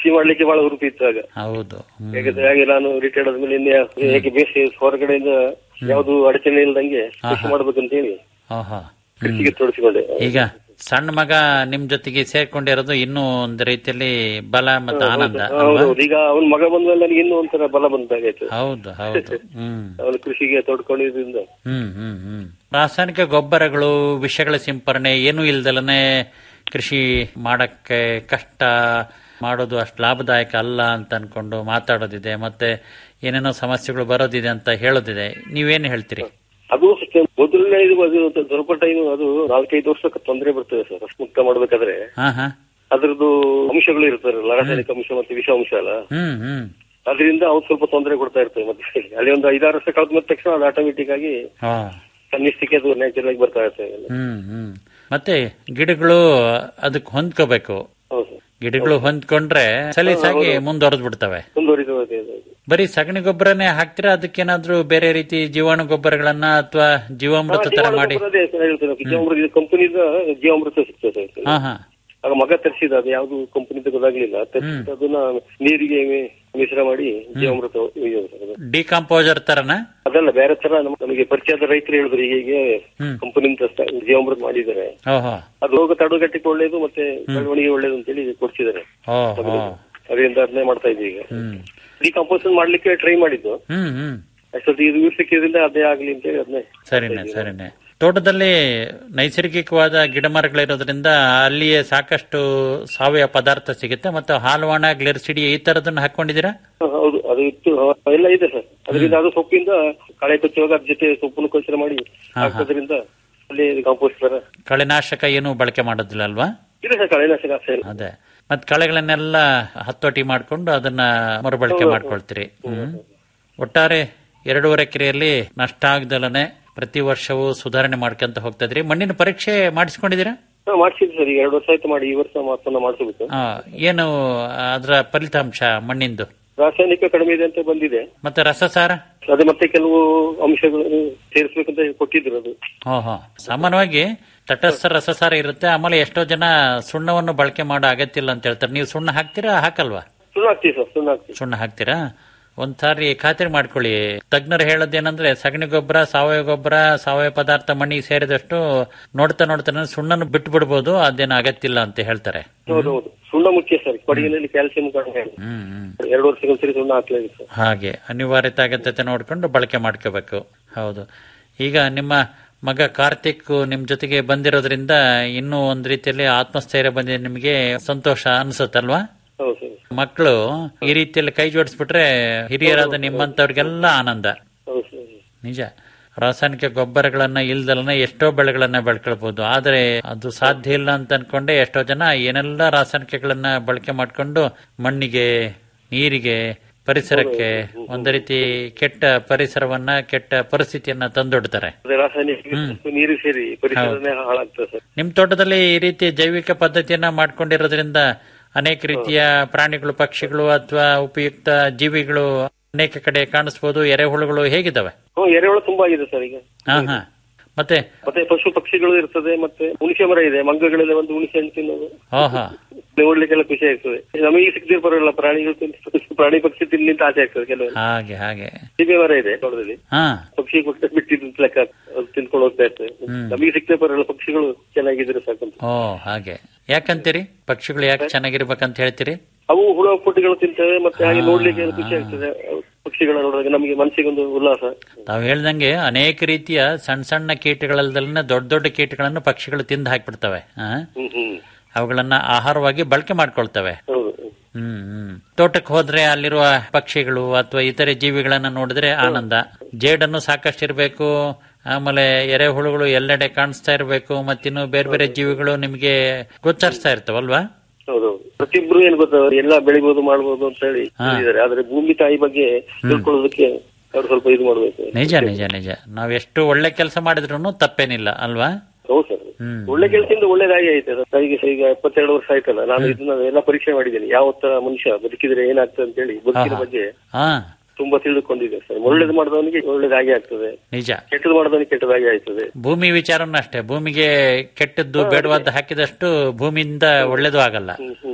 S5: ಕೃಷಿ ಮಾಡ್ಲಿಕ್ಕೆ ಬಹಳ ಹುರುಪು ಇತ್ತು ಆಗ
S4: ಹೌದು ಹ್ಮ್.
S5: ಯಾಕಂದ್ರೆ ಹಾಗೆ ನಾನು ರಿಟೈರ್ಡ್ ಆದ್ಮೇಲೆ ಇನ್ನೇ ಹೇಗೆ ಬೇಸಿ ಹೊರಗಡೆಯಿಂದ ಯಾವ್ದು ಅಡಚಣೆ ಇಲ್ದಂಗೆ ಕೃಷಿ ಮಾಡ್ಬೇಕಂತ ಹೇಳಿ
S4: ಓಹೋ
S5: ಕೃಷಿಗೆ ತೊಡಗಿಸಿಕೊಂಡೆ
S4: ಈಗ ಸಣ್ಣ ಮಗ ನಿಮ್ ಜೊತೆಗೆ ಸೇರ್ಕೊಂಡಿರೋದು ಇನ್ನೂ ಒಂದು ರೀತಿಯಲ್ಲಿ ಬಲ ಮತ್ತು ಆನಂದ ಅಲ್ವಾ
S5: ಹೌದೌದು ಈಗ ಅವನ ಮಗ ಬಂದ್ಮೇಲೆ ನನಗೆ ಇನ್ನೂ ಒಂಥರ ಬಲ ಬಂದಾಗಾಯ್ತು
S4: ಹೌದು ಹೌದು ಹ್ಮ್
S5: ಅವನು ಕೃಷಿಗೆ ತೊಡ್ಕೊಂಡಿದ್ರಿಂದ
S4: ಹ್ಮ್ ಹ್ಮ್ ಹ್ಮ್ ರಾಸಾಯನಿಕ ಗೊಬ್ಬರಗಳು ವಿಷಗಳ ಸಿಂಪರಣೆ ಏನೂ ಇಲ್ದಲನೆ ಕೃಷಿ ಮಾಡಕ್ಕೆ ಕಷ್ಟ ಮಾಡೋದು ಅಷ್ಟು ಲಾಭದಾಯಕ ಅಲ್ಲ ಅಂತ ಅನ್ಕೊಂಡು ಮಾತಾಡೋದಿದೆ ಮತ್ತೆ ಏನೇನೋ ಸಮಸ್ಯೆಗಳು ಬರೋದಿದೆ ಅಂತ ಹೇಳೋದಿದೆ ನೀವೇನು ಹೇಳ್ತೀರಿ
S5: ಅದು ಅಷ್ಟೇ ಮೊದಲನೇ ಇದು ಅದು ಸ್ವಲ್ಪ ಟೈಮ್ ಅದು ನಾಲ್ಕೈದು ವರ್ಷಕ್ಕೆ ತೊಂದರೆ ಬರ್ತದೆ ಸರ್ ಮುಕ್ತ ಮಾಡ್ಬೇಕಾದ್ರೆ
S4: ಹಾ ಹಾ
S5: ಅದ್ರದ್ದು ಅಂಶಗಳು ಇರ್ತಾರಲ್ಲ ರಾಸಾಯನಿಕ ಅಂಶ ಮತ್ತೆ ವಿಷ ಅಂಶ ಅಲ್ಲ
S4: ಹ್ಮ್ ಹ್ಮ್
S5: ಅದರಿಂದ ಅವ್ರು ಸ್ವಲ್ಪ ತೊಂದರೆ ಕೊಡ್ತಾ ಇರ್ತವೆ ಮತ್ತೆ ಅಲ್ಲಿ ಒಂದು ಐದಾರು ವರ್ಷ ಕಳೆದ ತಕ್ಷಣ ಅದು ಆಟೋಮೆಟಿಕ್ ಆಗಿ
S4: ಹಾ
S5: ತನ್ನಿಷ್ಟಕ್ಕೆ ಅದು ನ್ಯಾಚುರಲ್ ಆಗಿ ಬರ್ತಾ ಇರ್ತವೆ
S4: ಹ್ಮ್ ಹ್ಮ್ ಮತ್ತೆ ಗಿಡಗಳು ಅದಕ್ಕೆ ಹೊಂದ್ಕೋಬೇಕು
S5: ಹೌದು ಸರ್
S4: ಗಿಡಗಳು ಹೊಂದ್ಕೊಂಡ್ರೆ ಸಲೀಸಾಗಿ ಮುಂದುವರೆದ್ ಬಿಡ್ತವೆ
S5: ಮುಂದುವರಿತದೆ
S4: ಬರೀ ಸಗಣಿ ಗೊಬ್ಬರನೇ ಹಾಕ್ತೀರಾ ಅದಕ್ಕೇನಾದ್ರೂ ಬೇರೆ ರೀತಿ ಜೀವಾಣು ಗೊಬ್ಬರಗಳನ್ನ ಅಥವಾ ಜೀವಾಮೃತ ತರ ಮಾಡಿ
S5: ಜೀವಾಮೃತ ಕಂಪನಿದ ಜೀವಾಮೃತ ಸಿಗ್ತದೆ ಸರ್.
S4: ಹಾ ಹಾ
S5: ಆಗ ಮಗ ತರಿಸಿದ ಅದು ಯಾವ್ದು ಕಂಪನಿದ ಗೊತ್ತಾಗ್ಲಿಲ್ಲ ತರಿಸಿದ ಅದನ್ನ ನೀರಿಗೆ ಮಿ- ಮಿಶ್ರ ಮಾಡಿ ಜೀವಾಮೃತ use ಮಾಡೋದು.
S4: ಡಿಕಾಂಪೋಸರ್ ತರನ
S5: ಅದಲ್ಲ ಬೇರೆ ತರ ನಮ್- ನಮಗೆ ಪರಿಚಯದ ರೈತರು ಹೇಳಿದ್ರು ಹೀಗೆ
S4: ಹ್ಮ್.
S5: ಕಂಪನಿಯಿಂದ ಜೀವಾಮೃತ ಮಾಡಿದ್ದಾರೆ
S4: ಓಹೋ
S5: ಅದು ರೋಗ ತಡೆಗಟ್ಟಕ್ಕೆ ಒಳ್ಳೇದು ಮತ್ತೆ ಬೆಳವಣಿಗೆ ಒಳ್ಳೇದು ಅಂತೇಳಿ ಕೊಡ್ಸಿದ್ದಾರೆ
S4: ಓಹೋ
S5: ಅದರಿಂದ ಅದನ್ನೇ ಮಾಡ್ತಾ ಇದ್ದೀವಿ ಈಗ
S4: ಹ್ಮ್
S5: ಡಿಕಂಪೋಸನ್ ಮಾಡ್ಲಿಕ್ಕೆ ಟ್ರೈ ಮಾಡಿದ್ದು
S4: ಹ್ಮ್ ಹ್ಮ್
S5: ಅಷ್ಟೊತ್ತು ಇದು ಯೂಸ್ ಸಿಕ್ಕಿದ್ರಿಂದ ಅದೇ ಆಗ್ಲಿ ಅಂತೇಳಿ ಅದನ್ನೇ
S4: ಸರಿನೆ ಸರಿನೆ ತೋಟದಲ್ಲಿ ನೈಸರ್ಗಿಕವಾದ ಗಿಡ ಮರಗಳಿರೋದ್ರಿಂದ ಅಲ್ಲಿಯೇ ಸಾಕಷ್ಟು ಸಾವಯವ ಪದಾರ್ಥ ಸಿಗುತ್ತೆ ಮತ್ತು ಹಾಲುವಾಣ ಗ್ಲೆರ್ಸಿಡಿ ಈ ತರದನ್ನ ಹಾಕೊಂಡಿದ್ದೀರಾ
S5: ಹ, ಹೌದು ಅದು ಇತ್ತು ಹ, ಎಲ್ಲ ಇದೆ ಸರ್ ಅದರಿಂದ ಅದು ಸೊಪ್ಪಿಂದ ಕಳೆ ಕೊಚ್ಚುವಾಗ ಅದ್ರ ಜೊತೆ ಸೊಪ್ಪನ್ನು ಕಲ್ಚರ್ ಮಾಡಿ ಹಾಕೋದ್ರಿಂದ ಅಲ್ಲಿ ಕಾಂಪೋಸ್ಟ್ ತರ
S4: ಕಳೆನಾಶಕ ಏನು ಬಳಕೆ ಮಾಡೋದಿಲ್ಲ ಅಲ್ವಾ
S5: ಇದೆ ಸರ್ ಕಳೆನಾಶಕ ಅಷ್ಟೇ ಇಲ್ಲ.
S4: ಅದೇ ಮತ್ ಕಳೆಗಳನ್ನೆಲ್ಲ ಹತೋಟಿ ಮಾಡ್ಕೊಂಡು ಅದನ್ನ ಮರುಬಳಕೆ ಮಾಡ್ಕೊಳ್ತೀರಿ ಹ್ಮ್ ಒಟ್ಟಾರೆ ಎರಡೂವರೆ ಎಕರೆಯಲ್ಲಿ ನಷ್ಟ ಆಗದಲನೆ ಪ್ರತಿ ವರ್ಷವೂ ಸುಧಾರಣೆ ಮಾಡ್ಕೊಂತ ಹೋಗ್ತಾ ಇದ್ರಿ ಮಣ್ಣಿನ ಪರೀಕ್ಷೆ ಮಾಡಿಸ್ಕೊಂಡಿದ್ದೀರಾ
S5: ಹಾ ಮಾಡ್ಸಿದ್ವಿ ಸರ್ ಈಗ ಎರಡು ವರ್ಷ ಆಯ್ತು ಮಾಡಿ ಈ ವರ್ಷ ಮಾತನ್ನ ಮಾಡಿಸ್ಬೇಕು
S4: ಆ, ಏನು ಅದರ ಫಲಿತಾಂಶ ಮಣ್ಣಿಂದು
S5: ರಾಸಾಯನಿಕ ಕಡಿಮೆ ಇದೆ ಅಂತ ಬಂದಿದೆ
S4: ಮತ್ತೆ ರಸಸಾರ
S5: ಅದೇ ಮತ್ತೆ ಕೆಲವು ಅಂಶಗಳು ಸೇರಿಸ್ಬೇಕಂತ ಕೊಟ್ಟಿದ್ರು ಅದು
S4: ಓಹೋ ಸಾಮಾನ್ಯವಾಗಿ ತಟಸ್ಥ ರಸಸಾರ ಇರುತ್ತೆ ಆಮೇಲೆ ಎಷ್ಟೋ ಜನ ಸುಣ್ಣವನ್ನು ಬಳಕೆ ಮಾಡೋ ಅಗತ್ಯ ಇಲ್ಲ ಅಂತ ಹೇಳ್ತಾರೆ ನೀವು ಸುಣ್ಣ ಹಾಕ್ತೀರಾ ಹಾಕಲ್ವಾ
S5: ಸುಳ್ಳು ಹಾಕ್ತೀವಿ ಸರ್ ಸುಳ್ಳು ಹಾಕ್ತೀವಿ
S4: ಸುಣ್ಣ ಹಾಕ್ತೀರಾ ಒಂದ್ ಸಾರಿ ಖಾತ್ರಿ ಮಾಡ್ಕೊಳ್ಳಿ ತಜ್ಞರು ಹೇಳೋದೇನಂದ್ರೆ ಸಗಣಿ ಗೊಬ್ಬರ ಸಾವಯವ ಗೊಬ್ಬರ ಸಾವಯವ ಪದಾರ್ಥ ಮಣ್ಣಿಗೆ ಸೇರಿದಷ್ಟು ನೋಡ್ತಾ ನೋಡ್ತಾ ಸುಣ್ಣನ ಬಿಟ್ಟು ಬಿಡ್ಬೋದು ಅದೇನು ಅಗತ್ಯ ಇಲ್ಲ ಅಂತ ಹೇಳ್ತಾರೆ
S5: ಹೌದು ಹೌದು ಸುಣ್ಣ ಮುಖ್ಯ ಸರ್ ಕೊಡಗಿನಲ್ಲಿ ಕ್ಯಾಲ್ಸಿಯಂ ಕಡಿಮೆ
S4: ಹ್ಮ್ ಹ್ಮ್
S5: ಎರಡು ವರ್ಷಕ್ಕೊಂದ್ಸರಿ ಸುಣ್ಣ ಹಾಕ್ಲೇಬೇಕು ಸರ್
S4: ಹಾಗೆ ಅನಿವಾರ್ಯತೆ ಅಗತ್ಯತೆ ನೋಡ್ಕೊಂಡು ಬಳಕೆ ಮಾಡ್ಕೋಬೇಕು ಹೌದು ಈಗ ನಿಮ್ಮ ಮಗ ಕಾರ್ತಿಕ್ ನಿಮ್ ಜೊತೆಗೆ ಬಂದಿರೋದ್ರಿಂದ ಇನ್ನೂ ಒಂದ್ ರೀತಿಯಲ್ಲಿ ಆತ್ಮಸ್ಥೈರ್ಯ ಬಂದಿದೆ ನಿಮಗೆ ಸಂತೋಷ ಅನ್ಸುತ್ತಲ್ವಾ
S5: ಹೌದು ಸರ್
S4: ಮಕ್ಕಳು ಈ ರೀತಿಯಲ್ಲಿ ಕೈ ಜೋಡಿಸ್ಬಿಟ್ರೆ ಹಿರಿಯರಾದ ನಿಮ್ಮಂತವ್ರಿಗೆಲ್ಲ ಆನಂದ
S5: ಹೌದು ಸರ್
S4: ನಿಜ ರಾಸಾಯನಿಕ ಗೊಬ್ಬರಗಳನ್ನ ಇಲ್ದಲನೆ ಎಷ್ಟೋ ಬೆಳೆಗಳನ್ನ ಬೆಳ್ಕೊಳ್ಬಹುದು ಆದ್ರೆ ಅದು ಸಾಧ್ಯ ಇಲ್ಲ ಅಂತ ಅನ್ಕೊಂಡೆ ಎಷ್ಟೋ ಜನ ಏನೆಲ್ಲ ರಾಸಾಯನಿಕಗಳನ್ನ ಬಳಕೆ ಮಾಡ್ಕೊಂಡು ಮಣ್ಣಿಗೆ ನೀರಿಗೆ ಪರಿಸರಕ್ಕೆ ಒಂದು ರೀತಿ ಕೆಟ್ಟ ಪರಿಸರವನ್ನ ಕೆಟ್ಟ ಪರಿಸ್ಥಿತಿಯನ್ನ ತಂದೊಡ್ತಾರೆ
S5: ಅದೇ ರಾಸಾಯನಿಕ ಮತ್ತು ನೀರು ಸೇರಿ ಪರಿಸರನೇ ಹಾಳಾಗ್ತದೆ ಸರ್
S4: ನಿಮ್ ತೋಟದಲ್ಲಿ ಈ ರೀತಿ ಜೈವಿಕ ಪದ್ಧತಿಯನ್ನ ಮಾಡ್ಕೊಂಡಿರೋದ್ರಿಂದ ಅನೇಕ ರೀತಿಯ ಪ್ರಾಣಿಗಳು ಪಕ್ಷಿಗಳು ಅಥವಾ ಉಪಯುಕ್ತ ಜೀವಿಗಳು ಅನೇಕ ಕಡೆ ಕಾಣಿಸ್ಬೋದು ಎರೆಹುಳುಗಳು ಹೇಗಿದಾವೆ
S5: ಹ್ಮ್ ಎರೆಹುಳ ತುಂಬಾ ಆಗಿದೆ ಸರ್ ಈಗ
S4: ಹಾ ಹಾ ಮತ್ತೆ
S5: ಮತ್ತೆ ಪಶು ಪಕ್ಷಿಗಳು ಇರ್ತದೆ ಮತ್ತೆ ಹುಣಸೆ ಮರ ಇದೆ ಮಂಗಗಳೆಲ್ಲ ಒಂದು ಹುಣಸೆ ಹಣ್ಣು ತಿನ್ನೋದು
S4: ಓಹೋ
S5: ನೋಡ್ಲಿಕ್ಕೆಲ್ಲ ಖುಷಿ ಆಗ್ತದೆ ನಮಗೆ ಸಿಗದಿರ್ ಬರೋಲ್ಲ ಪ್ರಾಣಿಗಳು ತಿನ್- ಪ್ರಾಣಿ ಪಕ್ಷಿ ತಿನ್ಲಿಂತ ಆಸೆ ಆಗ್ತದೆ ಕೆಲವು
S4: ಹಾಗೆ ಹಾಗೆ
S5: ಸೀಬೆ ಮರ ಇದೆ ತೋಟದಲ್ಲಿ
S4: ಹಾ
S5: ಪಕ್ಷಿ ಕೊಟ್ಟು ಬಿಟ್ಟಿದ್ದು ಲೆಕ್ಕ ಅದು ತಿನ್ಕೊಂಡು ಹೋಗ್ತಾ ಇರ್ತದೆ ನಮಗೆ ಸಿಗದೆ ಬರೋಲ್ಲ ಪಕ್ಷಿಗಳು ಚೆನ್ನಾಗಿದ್ರೆ ಸಾಕಂತ
S4: ಓ ಹಾಗೆ ಯಾಕಂತೀರಿ ಪಕ್ಷಿಗಳು ಯಾಕೆ ಚೆನ್ನಾಗಿರ್ಬೇಕಂತ ಹೇಳ್ತೀರಿ
S5: ಅವು ಹುಳ ಪುಟ್ಟಿಗಳು ತಿಂತವೆ ಮತ್ತೆ ಹಾಗೆ ನೋಡ್ಲಿಕ್ಕೆ ಖುಷಿ ಆಗ್ತದೆ ಅವು ಪಕ್ಷಿಗಳನ್ನ ನೋಡಿದಾಗ ನಮಗೆ ಮನಸ್ಸಿಗೊಂದು ಉಲ್ಲಾಸ
S4: ತಾವು ಹೇಳ್ದಂಗೆ ಅನೇಕ ರೀತಿಯ ಸಣ್ಣ ಸಣ್ಣ ಕೀಟಗಳಲ್ದಲೇ ದೊಡ್ಡ ದೊಡ್ಡ ಕೀಟಗಳನ್ನು ಪಕ್ಷಿಗಳು ತಿಂದು ಹಾಕ್ಬಿಡ್ತವೆ ಆ?
S5: ಹ್ಮ್ ಹ್ಮ್
S4: ಅವುಗಳನ್ನ ಆಹಾರವಾಗಿ ಬಳಕೆ ಮಾಡ್ಕೊಳ್ತವೆ
S5: ಹೌದು
S4: ಹ್ಮ್ ಹ್ಮ್ ತೋಟಕ್ಕೆ ಹೋದ್ರೆ ಅಲ್ಲಿರುವ ಪಕ್ಷಿಗಳು ಅಥವಾ ಇತರೆ ಜೀವಿಗಳನ್ನ ನೋಡಿದ್ರೆ ಆನಂದ ಜೇಡನ್ನು ಸಾಕಷ್ಟು ಇರಬೇಕು ಆಮೇಲೆ ಎರೆಹುಳುಗಳು ಎಲ್ಲೆಡೆ ಕಾಣಿಸ್ತಾ ಇರಬೇಕು ಮತ್ತಿನ್ನು ಬೇರೆ ಬೇರೆ ಜೀವಿಗಳು ನಿಮಗೆ ಗೋಚರಿಸ್ತಾ ಇರ್ತಾವಲ್ವಾ
S5: ಹೌದೌದು ಪ್ರತಿಯೊಬ್ರು ಏನ್ ಗೊತ್ತಾ ಎಲ್ಲ ಬೆಳಿಬಹುದು ಮಾಡ್ಬೋದು ಅಂತ ಹೇಳಿ ಹೇಳಿದ್ದಾರೆ ಆದ್ರೆ ಭೂಮಿ ತಾಯಿ ಬಗ್ಗೆ ತಿಳ್ಕೊಳ್ಳೋದಕ್ಕೆ ಅವ್ರು ಸ್ವಲ್ಪ ಇದು ಮಾಡ್ಬೇಕು
S4: ನಿಜ ನಿಜ ನಿಜ ನಾವ್ ಎಷ್ಟು ಒಳ್ಳೆ ಕೆಲಸ ಮಾಡಿದ್ರು ತಪ್ಪೇನಿಲ್ಲ ಅಲ್ವಾ
S5: ಹೌದು ಸರ್
S4: ಹ್ಮ್
S5: ಒಳ್ಳೆ ಕೆಲಸದಿಂದ ಒಳ್ಳೇದಾಗಿ ಆಯ್ತು ನನಗೆ ಈಗ ಎಪ್ಪತ್ತೆರಡು ವರ್ಷ ಆಯ್ತಲ್ಲ ನಾನು ಇದನ್ನ ಎಲ್ಲ ಪರೀಕ್ಷೆ ಮಾಡಿದ್ದೇನೆ ಯಾವ ತರ ಮನುಷ್ಯ ಬದುಕಿದ್ರೆ ಏನಾಗ್ತದೆ ಅಂತ ಹೇಳಿ ಬದುಕಿನ ಬಗ್ಗೆ
S4: ಹಾ
S5: ತುಂಬಾ ತಿಳಿದುಕೊಂಡಿದ್ದೆ ಸರ್ ಒಳ್ಳೇದು ಮಾಡಿದವನಿಗೆ ಒಳ್ಳೇದಾಗಿ ಆಗ್ತದೆ
S4: ನಿಜ
S5: ಕೆಟ್ಟದ್ದು ಮಾಡಿದವನಿಗೆ ಕೆಟ್ಟದಾಗಿ ಆಯ್ತದೆ
S4: ಭೂಮಿ ವಿಚಾರನೂ ಅಷ್ಟೇ ಭೂಮಿಗೆ ಕೆಟ್ಟದ್ದು ಬೇಡವಾದ ಹಾಕಿದಷ್ಟು ಭೂಮಿಯಿಂದ ಒಳ್ಳೇದು ಆಗಲ್ಲ
S5: ಹ್ಮ್ ಹ್ಮ್ ಅದೇ ಭೂಮಿ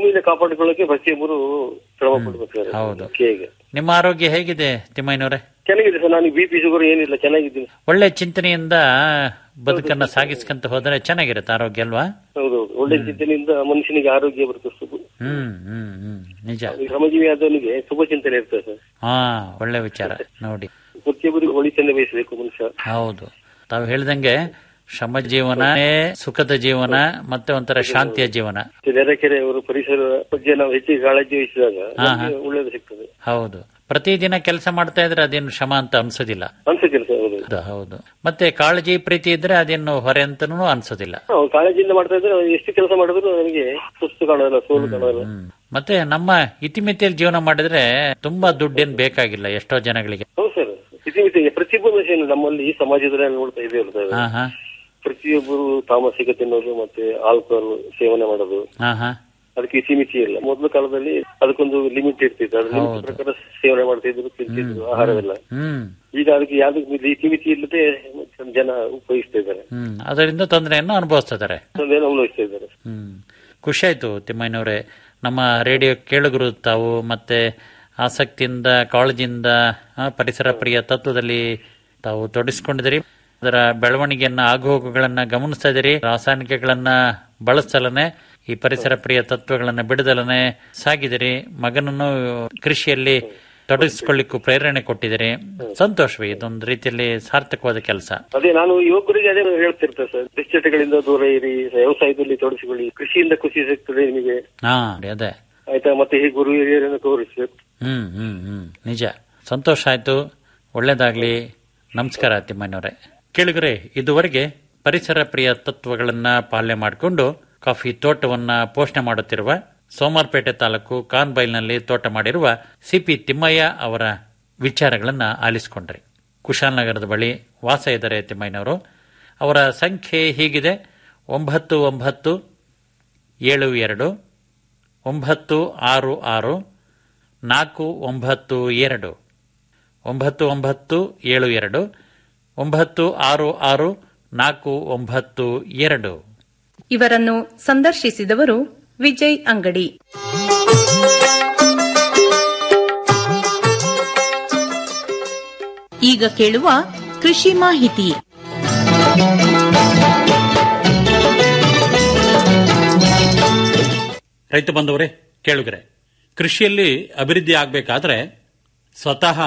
S5: ಭೂಮಿಯಿಂದ ಕಾಪಾಡಿಕೊಳ್ಳಕ್ಕೆ ಪ್ರತಿಯೊಬ್ಬರು ಶ್ರಮ ಪಡ್ಬೇಕು
S4: ಹೌದು.
S5: ಹೇಗೆ
S4: ನಿಮ್ಮ ಆರೋಗ್ಯ ಹೇಗಿದೆ ತಿಮ್ಮಯ್ಯನವರೇ
S5: ಚೆನ್ನಾಗಿದೆ ಸರ್ ನನಗೆ ಬಿ ಪಿ ಶುಗರ್ ಏನಿಲ್ಲ ಚೆನ್ನಾಗಿದ್ದೀನಿ
S4: ಒಳ್ಳೆ ಚಿಂತನೆಯಿಂದ ಬದುಕನ್ನ ಸಾಗಿಸ್ಕೊಂತ ಹೋದ್ರೆ ಚೆನ್ನಾಗಿರುತ್ತೆ ಆರೋಗ್ಯ ಅಲ್ವಾ
S5: ಹೌದೌದು ಒಳ್ಳೆ ಚಿಂತನೆಯಿಂದ ಮನುಷ್ಯನಿಗೆ ಆರೋಗ್ಯ ಬರುತ್ತೆ ಶುಭ
S4: ಹ್ಮ್ ಹ್ಮ್ ಹ್ಮ್ ನಿಜ
S5: ಈ ಶ್ರಮಜೀವಿ ಆದವನಿಗೆ ಶುಭ ಚಿಂತನೆ ಇರ್ತದೆ ಸರ್
S4: ಹಾ ಒಳ್ಳೆ ವಿಚಾರ ನೋಡಿ
S5: ಪ್ರತಿಯೊಬ್ಬರಿಗೆ ಒಳಿತನ್ನೇ ಬಯಸಬೇಕು ಮನುಷ್ಯ
S4: ಹೌದು ತಾವು ಹೇಳ್ದಂಗೆ ಶ್ರಮ ಜೀವನನೇ ಸುಖದ ಜೀವನ ಮತ್ತೆ ಒಂಥರ ಶಾಂತಿಯ ಜೀವನ
S5: ಮತ್ತೆ ನೆರೆಕೆರೆ ಅವರು ಪರಿಸರ ಬಗ್ಗೆ ನಾವು ಹೆಚ್ಚಿಗೆ ಕಾಳಜಿ ವಹಿಸಿದಾಗ
S4: ಹಾ,
S5: ನಮ್ಗೆ ಒಳ್ಳೇದು ಸಿಗ್ತದೆ
S4: ಹೌದು ಪ್ರತಿದಿನ ಕೆಲಸ ಮಾಡ್ತಾ ಇದ್ರೆ ಅದೇನು ಶ್ರಮ ಅಂತ ಅನ್ಸೋದಿಲ್ಲ
S5: ಅನ್ಸುತ್ತಿಲ್ಲ ಸರ್ ಹೌದು
S4: ಹೌದು, ಹೌದು ಮತ್ತೆ ಕಾಳಜಿ ಪ್ರೀತಿ ಇದ್ರೆ ಅದೇನು ಹೊರೆ ಅಂತನೂ ಅನ್ಸೋದಿಲ್ಲ
S5: ನಾವು ಕಾಳಜಿಯಿಂದ ಮಾಡ್ತಾ ಇದ್ರೆ ನಾವು ಎಷ್ಟು ಕೆಲಸ ಮಾಡಿದ್ರು ನನಗೆ ಸುಸ್ತು ಕಾಣೋದಿಲ್ಲ ಸೋಲು ಕಾಣೋದಿಲ್ಲ
S4: ಹ್ಮ್. ಮತ್ತೆ ನಮ್ಮ ಇತಿಮಿತಿಯಲ್ಲಿ ಜೀವನ ಮಾಡಿದ್ರೆ ತುಂಬಾ ದುಡ್ಡೇನ್ ಬೇಕಾಗಿಲ್ಲ ಎಷ್ಟೋ ಜನಗಳಿಗೆ
S5: ಹೌದು ಸರ್ ಇತಿಮಿತಿ ಪ್ರತಿಯೊಬ್ಬ ಮನುಷ್ಯನು ನಮ್ಮಲ್ಲಿ ಈ ಸಮಾಜದಲ್ಲಿ ನೋಡ್ತಾ ಇದೇ ಇರ್ತದೆ
S4: ಹಾ ಹಾ
S5: ಪ್ರತಿಯೊಬ್ಬರು ತಾಮಸಿಕ ತಿನ್ನೋದು ಮತ್ತೆ ಆಲ್ಕೋಹಾಲ್ ಸೇವನೆ ಮಾಡೋದು
S4: ಹಾ ಹಾ
S5: ಅದಕ್ಕೆ ಇತಿಮಿತಿ ಇಲ್ಲ ಮೊದಲ ಕಾಲದಲ್ಲಿ ಅದಕ್ಕೊಂದು ಲಿಮಿಟ್ ಇರ್ತಿತ್ತು ಅದ್ರ ಲಿಮಿಟ್
S4: ಹೌದು.
S5: ಪ್ರಕಾರ ಸೇವನೆ ಮಾಡ್ತಾ ಇದ್ರು ತಿಂತಿದ್ರು ಆಹಾರವೆಲ್ಲ
S4: ಹ್ಮ್
S5: ಈಗ ಅದಕ್ಕೆ ಯಾವ್ದು ಇತಿಮಿತಿ ಇಲ್ಲದೆ ಜನ ಉಪಯೋಗಿಸ್ತಾ ಇದ್ದಾರೆ
S4: ಹ್ಮ್ ಅದರಿಂದ ತೊಂದರೆಯನ್ನು ಅನುಭವಿಸ್ತಿದ್ದಾರೆ
S5: ಅದನ್ನೇನು ಅನುಭವಿಸ್ತಾ ಇದ್ದಾರೆ
S4: ಹ್ಮ್ ಖುಷಿ ಆಯ್ತು ತಿಮ್ಮಯ್ಯನವರೇ ನಮ್ಮ ರೇಡಿಯೋ ಕೇಳುಗರು ತಾವು ಮತ್ತೆ ಆಸಕ್ತಿಯಿಂದ ಕಾಳಜಿಯಿಂದ ಆ, ಪರಿಸರ ಪ್ರಿಯ ತತ್ವದಲ್ಲಿ ತಾವು ತೊಡಗಿಸಿಕೊಂಡಿದ್ದೀರಿ ಅದರ ಬೆಳವಣಿಗೆಯನ್ನ ಆಗುಹೋಗುಗಳನ್ನ ಗಮನಿಸ್ತಾ ಇದ್ದೀರಿ ರಾಸಾಯನಿಕಗಳನ್ನ ಬಳಸಲನೆ ಈ ಪರಿಸರ ಪ್ರಿಯ ತತ್ವಗಳನ್ನ ಬಿಡದಲನೆ ಸಾಗಿದಿರಿ ಮಗನನ್ನು ಕೃಷಿಯಲ್ಲಿ ತೊಡಗಿಸಿಕೊಳ್ಳಿಕ್ಕೂ ಪ್ರೇರಣೆ ಕೊಟ್ಟಿದ್ದೀರಿ ಸಂತೋಷವೇ ಇದೊಂದು ರೀತಿಯಲ್ಲಿ ಸಾರ್ಥಕವಾದ ಕೆಲಸ
S5: ಅದೇ ನಾನು ಯುವಕರಿಗೆ ಅದೇ ಹೇಳ್ತಿರ್ತೇನೆ ಸರ್ ದುಶ್ಚಟಗಳಿಂದ ದೂರ ಇರಿ ವ್ಯವಸಾಯದಲ್ಲಿ ತೊಡಗಿಸಿಕೊಳ್ಳಿ ಕೃಷಿಯಿಂದ ಖುಷಿ ಸಿಗ್ತದೆ ನಿಮಗೆ
S4: ಹಾ ಅದೇ
S5: ಆಯ್ತಾ ಮತ್ತೆ ಹೀಗೆ ಗುರು ಹಿರಿಯರನ್ನು ತೋರಿಸ್ಬೇಕು
S4: ಹ್ಮ್ ಹ್ಮ್ ಹ್ಮ್ ನಿಜ ಸಂತೋಷ ಆಯ್ತು ಒಳ್ಳೇದಾಗ್ಲಿ ನಮಸ್ಕಾರ ತಿಮ್ಮಣ್ಣವರೇ ಕೇಳಿದ್ರೆ ಇದುವರೆಗೆ ಪರಿಸರ ಪ್ರಿಯ ತತ್ವಗಳನ್ನ ಪಾಲನೆ ಮಾಡಿಕೊಂಡು ಕಾಫಿ ತೋಟವನ್ನ ಪೋಷಣೆ ಮಾಡುತ್ತಿರುವ ಸೋಮಾರ್ಪೇಟೆ ತಾಲೂಕು ಕಾನ್ಬೈಲ್ನಲ್ಲಿ ತೋಟ ಮಾಡಿರುವ ಸಿಪಿ ತಿಮ್ಮಯ್ಯ ಅವರ ವಿಚಾರಗಳನ್ನ ಆಲಿಸಿಕೊಂಡ್ರಿ ಕುಶಾಲನಗರದ ಬಳಿ ವಾಸ ಇದ್ದಾರೆ ತಿಮ್ಮಯ್ಯನವರು ಅವರ ಸಂಖ್ಯೆ ಹೀಗಿದೆ ಒಂಬತ್ತು ಒಂಬತ್ತು ಏಳು ಎರಡು ಒಂಬತ್ತು ಆರು ಆರು ನಾಲ್ಕು ಒಂಬತ್ತು ಎರಡು ಒಂಬತ್ತು ಒಂಬತ್ತು ಏಳು ಎರಡು ಒಂಬತ್ತು ಆರು ಆರು ನಾಲ್ಕು ಒಂಬತ್ತು ಎರಡು
S2: ಇವರನ್ನು ಸಂದರ್ಶಿಸಿದವರು ವಿಜಯ್ ಅಂಗಡಿ ಈಗ ಕೇಳುವ ಕೃಷಿ ಮಾಹಿತಿ
S4: ರೈತ ಬಂದವರೇ ಕೇಳುಗರೆ ಕೃಷಿಯಲ್ಲಿ ಅಭಿವೃದ್ಧಿ ಆಗಬೇಕಾದ್ರೆ ಸ್ವತಃ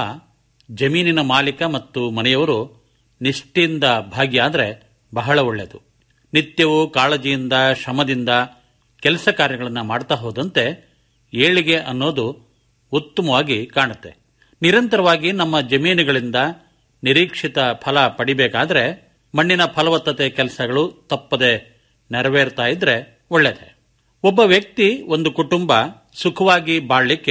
S4: ಜಮೀನಿನ ಮಾಲೀಕ ಮತ್ತು ಮನೆಯವರು ನಿಷ್ಠೆಯಿಂದ ಭಾಗಿಯಾದರೆ ಬಹಳ ಒಳ್ಳೆಯದು ನಿತ್ಯವೂ ಕಾಳಜಿಯಿಂದ ಶ್ರಮದಿಂದ ಕೆಲಸ ಕಾರ್ಯಗಳನ್ನು ಮಾಡ್ತಾ ಹೋದಂತೆ ಏಳಿಗೆ ಅನ್ನೋದು ಉತ್ತಮವಾಗಿ ಕಾಣುತ್ತೆ ನಿರಂತರವಾಗಿ ನಮ್ಮ ಜಮೀನುಗಳಿಂದ ನಿರೀಕ್ಷಿತ ಫಲ ಪಡಿಬೇಕಾದ್ರೆ ಮಣ್ಣಿನ ಫಲವತ್ತತೆ ಕೆಲಸಗಳು ತಪ್ಪದೆ ನೆರವೇರ್ತಾ ಇದ್ರೆ ಒಳ್ಳೆಯದೇ ಒಬ್ಬ ವ್ಯಕ್ತಿ ಒಂದು ಕುಟುಂಬ ಸುಖವಾಗಿ ಬಾಳ್ಲಿಕ್ಕೆ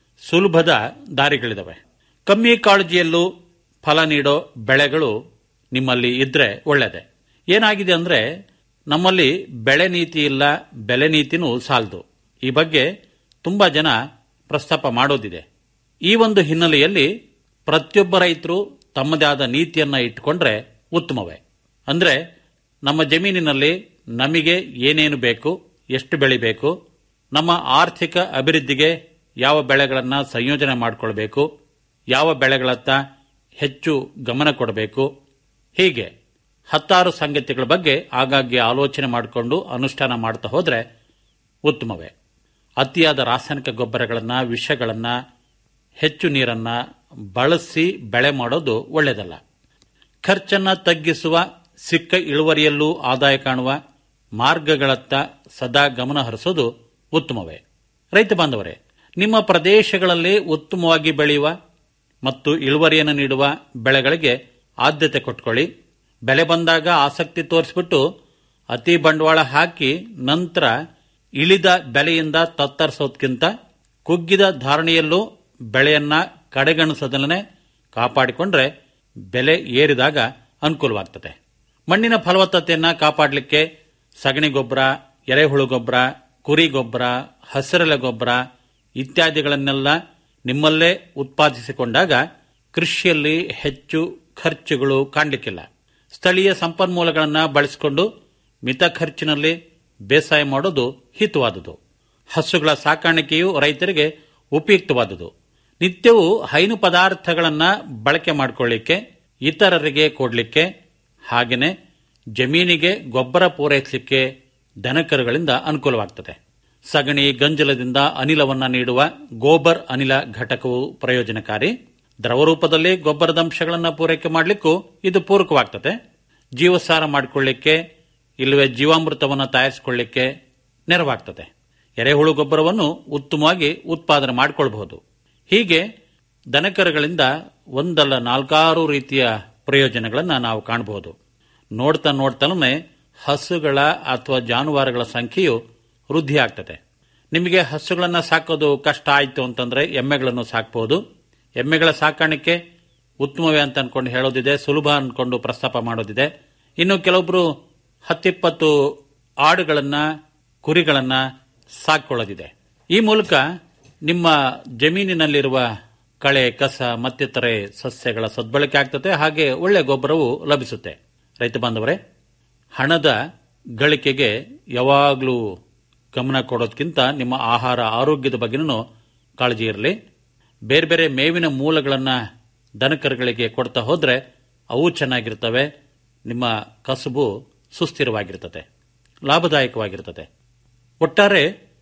S4: ಸುಲಭದ ದಾರಿಗಳಿದಾವೆ ಕಮ್ಮಿ ಕಾಳಜಿಯಲ್ಲೂ ಫಲ ನೀಡೋ ಬೆಳೆಗಳು ನಿಮ್ಮಲ್ಲಿ ಇದ್ರೆ ಒಳ್ಳೆಯದೇ ಏನಾಗಿದೆ ಅಂದ್ರೆ ನಮ್ಮಲ್ಲಿ ಬೆಳೆ ನೀತಿ ಇಲ್ಲ ಬೆಲೆ ನೀತಿನೂ ಸಾಲದು ಈ ಬಗ್ಗೆ ತುಂಬಾ ಜನ ಪ್ರಸ್ತಾಪ ಮಾಡೋದಿದೆ ಈ ಒಂದು ಹಿನ್ನೆಲೆಯಲ್ಲಿ ಪ್ರತಿಯೊಬ್ಬ ರೈತರು ತಮ್ಮದೇ ಆದ ನೀತಿಯನ್ನ ಇಟ್ಟುಕೊಂಡ್ರೆ ಉತ್ತಮವೇ ಅಂದ್ರೆ ನಮ್ಮ ಜಮೀನಿನಲ್ಲಿ ನಮಗೆ ಏನೇನು ಬೇಕು ಎಷ್ಟು ಬೆಳಿಬೇಕು ನಮ್ಮ ಆರ್ಥಿಕ ಅಭಿವೃದ್ಧಿಗೆ ಯಾವ ಬೆಳೆಗಳನ್ನ ಸಂಯೋಜನೆ ಮಾಡಿಕೊಳ್ಬೇಕು ಯಾವ ಬೆಳೆಗಳತ್ತ ಹೆಚ್ಚು ಗಮನ ಕೊಡಬೇಕು ಹೀಗೆ ಹತ್ತಾರು ಸಂಗತಿಗಳ ಬಗ್ಗೆ ಆಗಾಗ್ಗೆ ಆಲೋಚನೆ ಮಾಡಿಕೊಂಡು ಅನುಷ್ಠಾನ ಮಾಡ್ತಾ ಹೋದ್ರೆ ಉತ್ತಮವೇ ಅತಿಯಾದ ರಾಸಾಯನಿಕ ಗೊಬ್ಬರಗಳನ್ನ ವಿಷಗಳನ್ನ ಹೆಚ್ಚು ನೀರನ್ನ ಬಳಸಿ ಬೆಳೆ ಮಾಡೋದು ಒಳ್ಳೆಯದಲ್ಲ ಖರ್ಚನ್ನ ತಗ್ಗಿಸುವ ಸಿಕ್ಕ ಇಳುವರಿಯಲ್ಲೂ ಆದಾಯ ಕಾಣುವ ಮಾರ್ಗಗಳತ್ತ ಸದಾ ಗಮನ ಹರಿಸೋದು ಉತ್ತಮವೇ ರೈತ ಬಾಂಧವರೇ ನಿಮ್ಮ ಪ್ರದೇಶಗಳಲ್ಲಿ ಉತ್ತಮವಾಗಿ ಬೆಳೆಯುವ ಮತ್ತು ಇಳುವರಿಯನ್ನು ನೀಡುವ ಬೆಳೆಗಳಿಗೆ ಆದ್ಯತೆ ಕೊಟ್ಕೊಳ್ಳಿ ಬೆಲೆ ಬಂದಾಗ ಆಸಕ್ತಿ ತೋರಿಸ್ಬಿಟ್ಟು ಅತಿ ಬಂಡವಾಳ ಹಾಕಿ ನಂತರ ಇಳಿದ ಬೆಲೆಯಿಂದ ತತ್ತರಿಸೋದ್ಕಿಂತ ಕುಗ್ಗಿದ ಧಾರಣೆಯಲ್ಲೂ ಬೆಳೆಯನ್ನ ಕಡೆಗಣಿಸದಲ್ಲೇ ಕಾಪಾಡಿಕೊಂಡ್ರೆ ಬೆಲೆ ಏರಿದಾಗ ಅನುಕೂಲವಾಗ್ತದೆ ಮಣ್ಣಿನ ಫಲವತ್ತತೆಯನ್ನ ಕಾಪಾಡಲಿಕ್ಕೆ ಸಗಣಿ ಗೊಬ್ಬರ ಎರೆಹುಳು ಗೊಬ್ಬರ ಕುರಿ ಗೊಬ್ಬರ ಹಸಿರೆಲೆ ಗೊಬ್ಬರ ಇತ್ಯಾದಿಗಳನ್ನೆಲ್ಲ ನಿಮ್ಮಲ್ಲೇ ಉತ್ಪಾದಿಸಿಕೊಂಡಾಗ ಕೃಷಿಯಲ್ಲಿ ಹೆಚ್ಚು ಖರ್ಚುಗಳು ಕಾಣಲಿಕ್ಕಿಲ್ಲ ಸ್ಥಳೀಯ ಸಂಪನ್ಮೂಲಗಳನ್ನು ಬಳಸಿಕೊಂಡು ಮಿತ ಖರ್ಚಿನಲ್ಲಿ ಬೇಸಾಯ ಮಾಡೋದು ಹಿತವಾದುದು ಹಸುಗಳ ಸಾಕಾಣಿಕೆಯು ರೈತರಿಗೆ ಉಪಯುಕ್ತವಾದುದು ನಿತ್ಯವೂ ಹೈನು ಪದಾರ್ಥಗಳನ್ನ ಬಳಕೆ ಮಾಡಿಕೊಳ್ಳಿಕ್ಕೆ ಇತರರಿಗೆ ಕೊಡಲಿಕ್ಕೆ ಹಾಗೆಯೇ ಜಮೀನಿಗೆ ಗೊಬ್ಬರ ಪೂರೈಸಲಿಕ್ಕೆ ದನಕರುಗಳಿಂದ ಅನುಕೂಲವಾಗ್ತದೆ ಸಗಣಿ ಗಂಜಲದಿಂದ ಅನಿಲವನ್ನ ನೀಡುವ ಗೋಬರ್ ಅನಿಲ ಘಟಕವು ಪ್ರಯೋಜನಕಾರಿ ದ್ರವ ರೂಪದಲ್ಲಿ ಗೊಬ್ಬರದ ಅಂಶಗಳನ್ನು ಪೂರೈಕೆ ಮಾಡಲಿಕ್ಕೂ ಇದು ಪೂರಕವಾಗ್ತದೆ ಜೀವಸಾರ ಮಾಡಿಕೊಳ್ಳಿಕ್ಕೆ ಇಲ್ಲವೇ ಜೀವಾಮೃತವನ್ನು ತಯಾರಿಸಿಕೊಳ್ಳಿಕ್ಕೆ ನೆರವಾಗ್ತದೆ ಎರೆಹುಳು ಗೊಬ್ಬರವನ್ನು ಉತ್ತಮವಾಗಿ ಉತ್ಪಾದನೆ ಮಾಡಿಕೊಳ್ಳಬಹುದು ಹೀಗೆ ದನಕರುಗಳಿಂದ ಒಂದಲ್ಲ ನಾಲ್ಕಾರು ರೀತಿಯ ಪ್ರಯೋಜನಗಳನ್ನು ನಾವು ಕಾಣಬಹುದು ನೋಡ್ತಾ ನೋಡ್ತಾನೆ ಹಸುಗಳ ಅಥವಾ ಜಾನುವಾರುಗಳ ಸಂಖ್ಯೆಯು ವೃದ್ಧಿ ಆಗ್ತದೆ ನಿಮಗೆ ಹಸುಗಳನ್ನು ಸಾಕೋದು ಕಷ್ಟ ಆಯಿತು ಅಂತಂದ್ರೆ ಎಮ್ಮೆಗಳನ್ನು ಸಾಕಬಹುದು ಎಮ್ಮೆಗಳ ಸಾಕಾಣಿಕೆ ಉತ್ತಮವೇ ಅಂತ ಅನ್ಕೊಂಡು ಹೇಳೋದಿದೆ ಸುಲಭ ಅನ್ಕೊಂಡು ಪ್ರಸ್ತಾಪ ಮಾಡೋದಿದೆ ಇನ್ನು ಕೆಲವೊಬ್ರು ಹತ್ತಿಪ್ಪತ್ತು ಆಡುಗಳನ್ನ ಕುರಿಗಳನ್ನ ಸಾಕೊಳ್ಳೋದಿದೆ ಈ ಮೂಲಕ ನಿಮ್ಮ ಜಮೀನಿನಲ್ಲಿರುವ ಕಳೆ ಕಸ ಮತ್ತಿತರೆ ಸಸ್ಯಗಳ ಸದ್ಬಳಕೆ ಆಗ್ತದೆ ಹಾಗೆ ಒಳ್ಳೆ ಗೊಬ್ಬರವು ಲಭಿಸುತ್ತೆ ರೈತ ಬಾಂಧವರೇ ಹಣದ ಗಳಿಕೆಗೆ ಯಾವಾಗಲೂ ಗಮನ ಕೊಡೋದಕ್ಕಿಂತ ನಿಮ್ಮ ಆಹಾರ ಆರೋಗ್ಯದ ಬಗ್ಗೆನೂ ಕಾಳಜಿ ಇರಲಿ ಬೇರೆ ಬೇರೆ ಮೇವಿನ ಮೂಲಗಳನ್ನು ದನಕರುಗಳಿಗೆ ಕೊಡ್ತಾ ಹೋದ್ರೆ ಅವು ಚೆನ್ನಾಗಿರ್ತವೆ ನಿಮ್ಮ ಕಸುಬು ಸುಸ್ಥಿರವಾಗಿರ್ತದೆ ಲಾಭದಾಯಕವಾಗಿರ್ತದೆ ಒಟ್ಟಾರೆ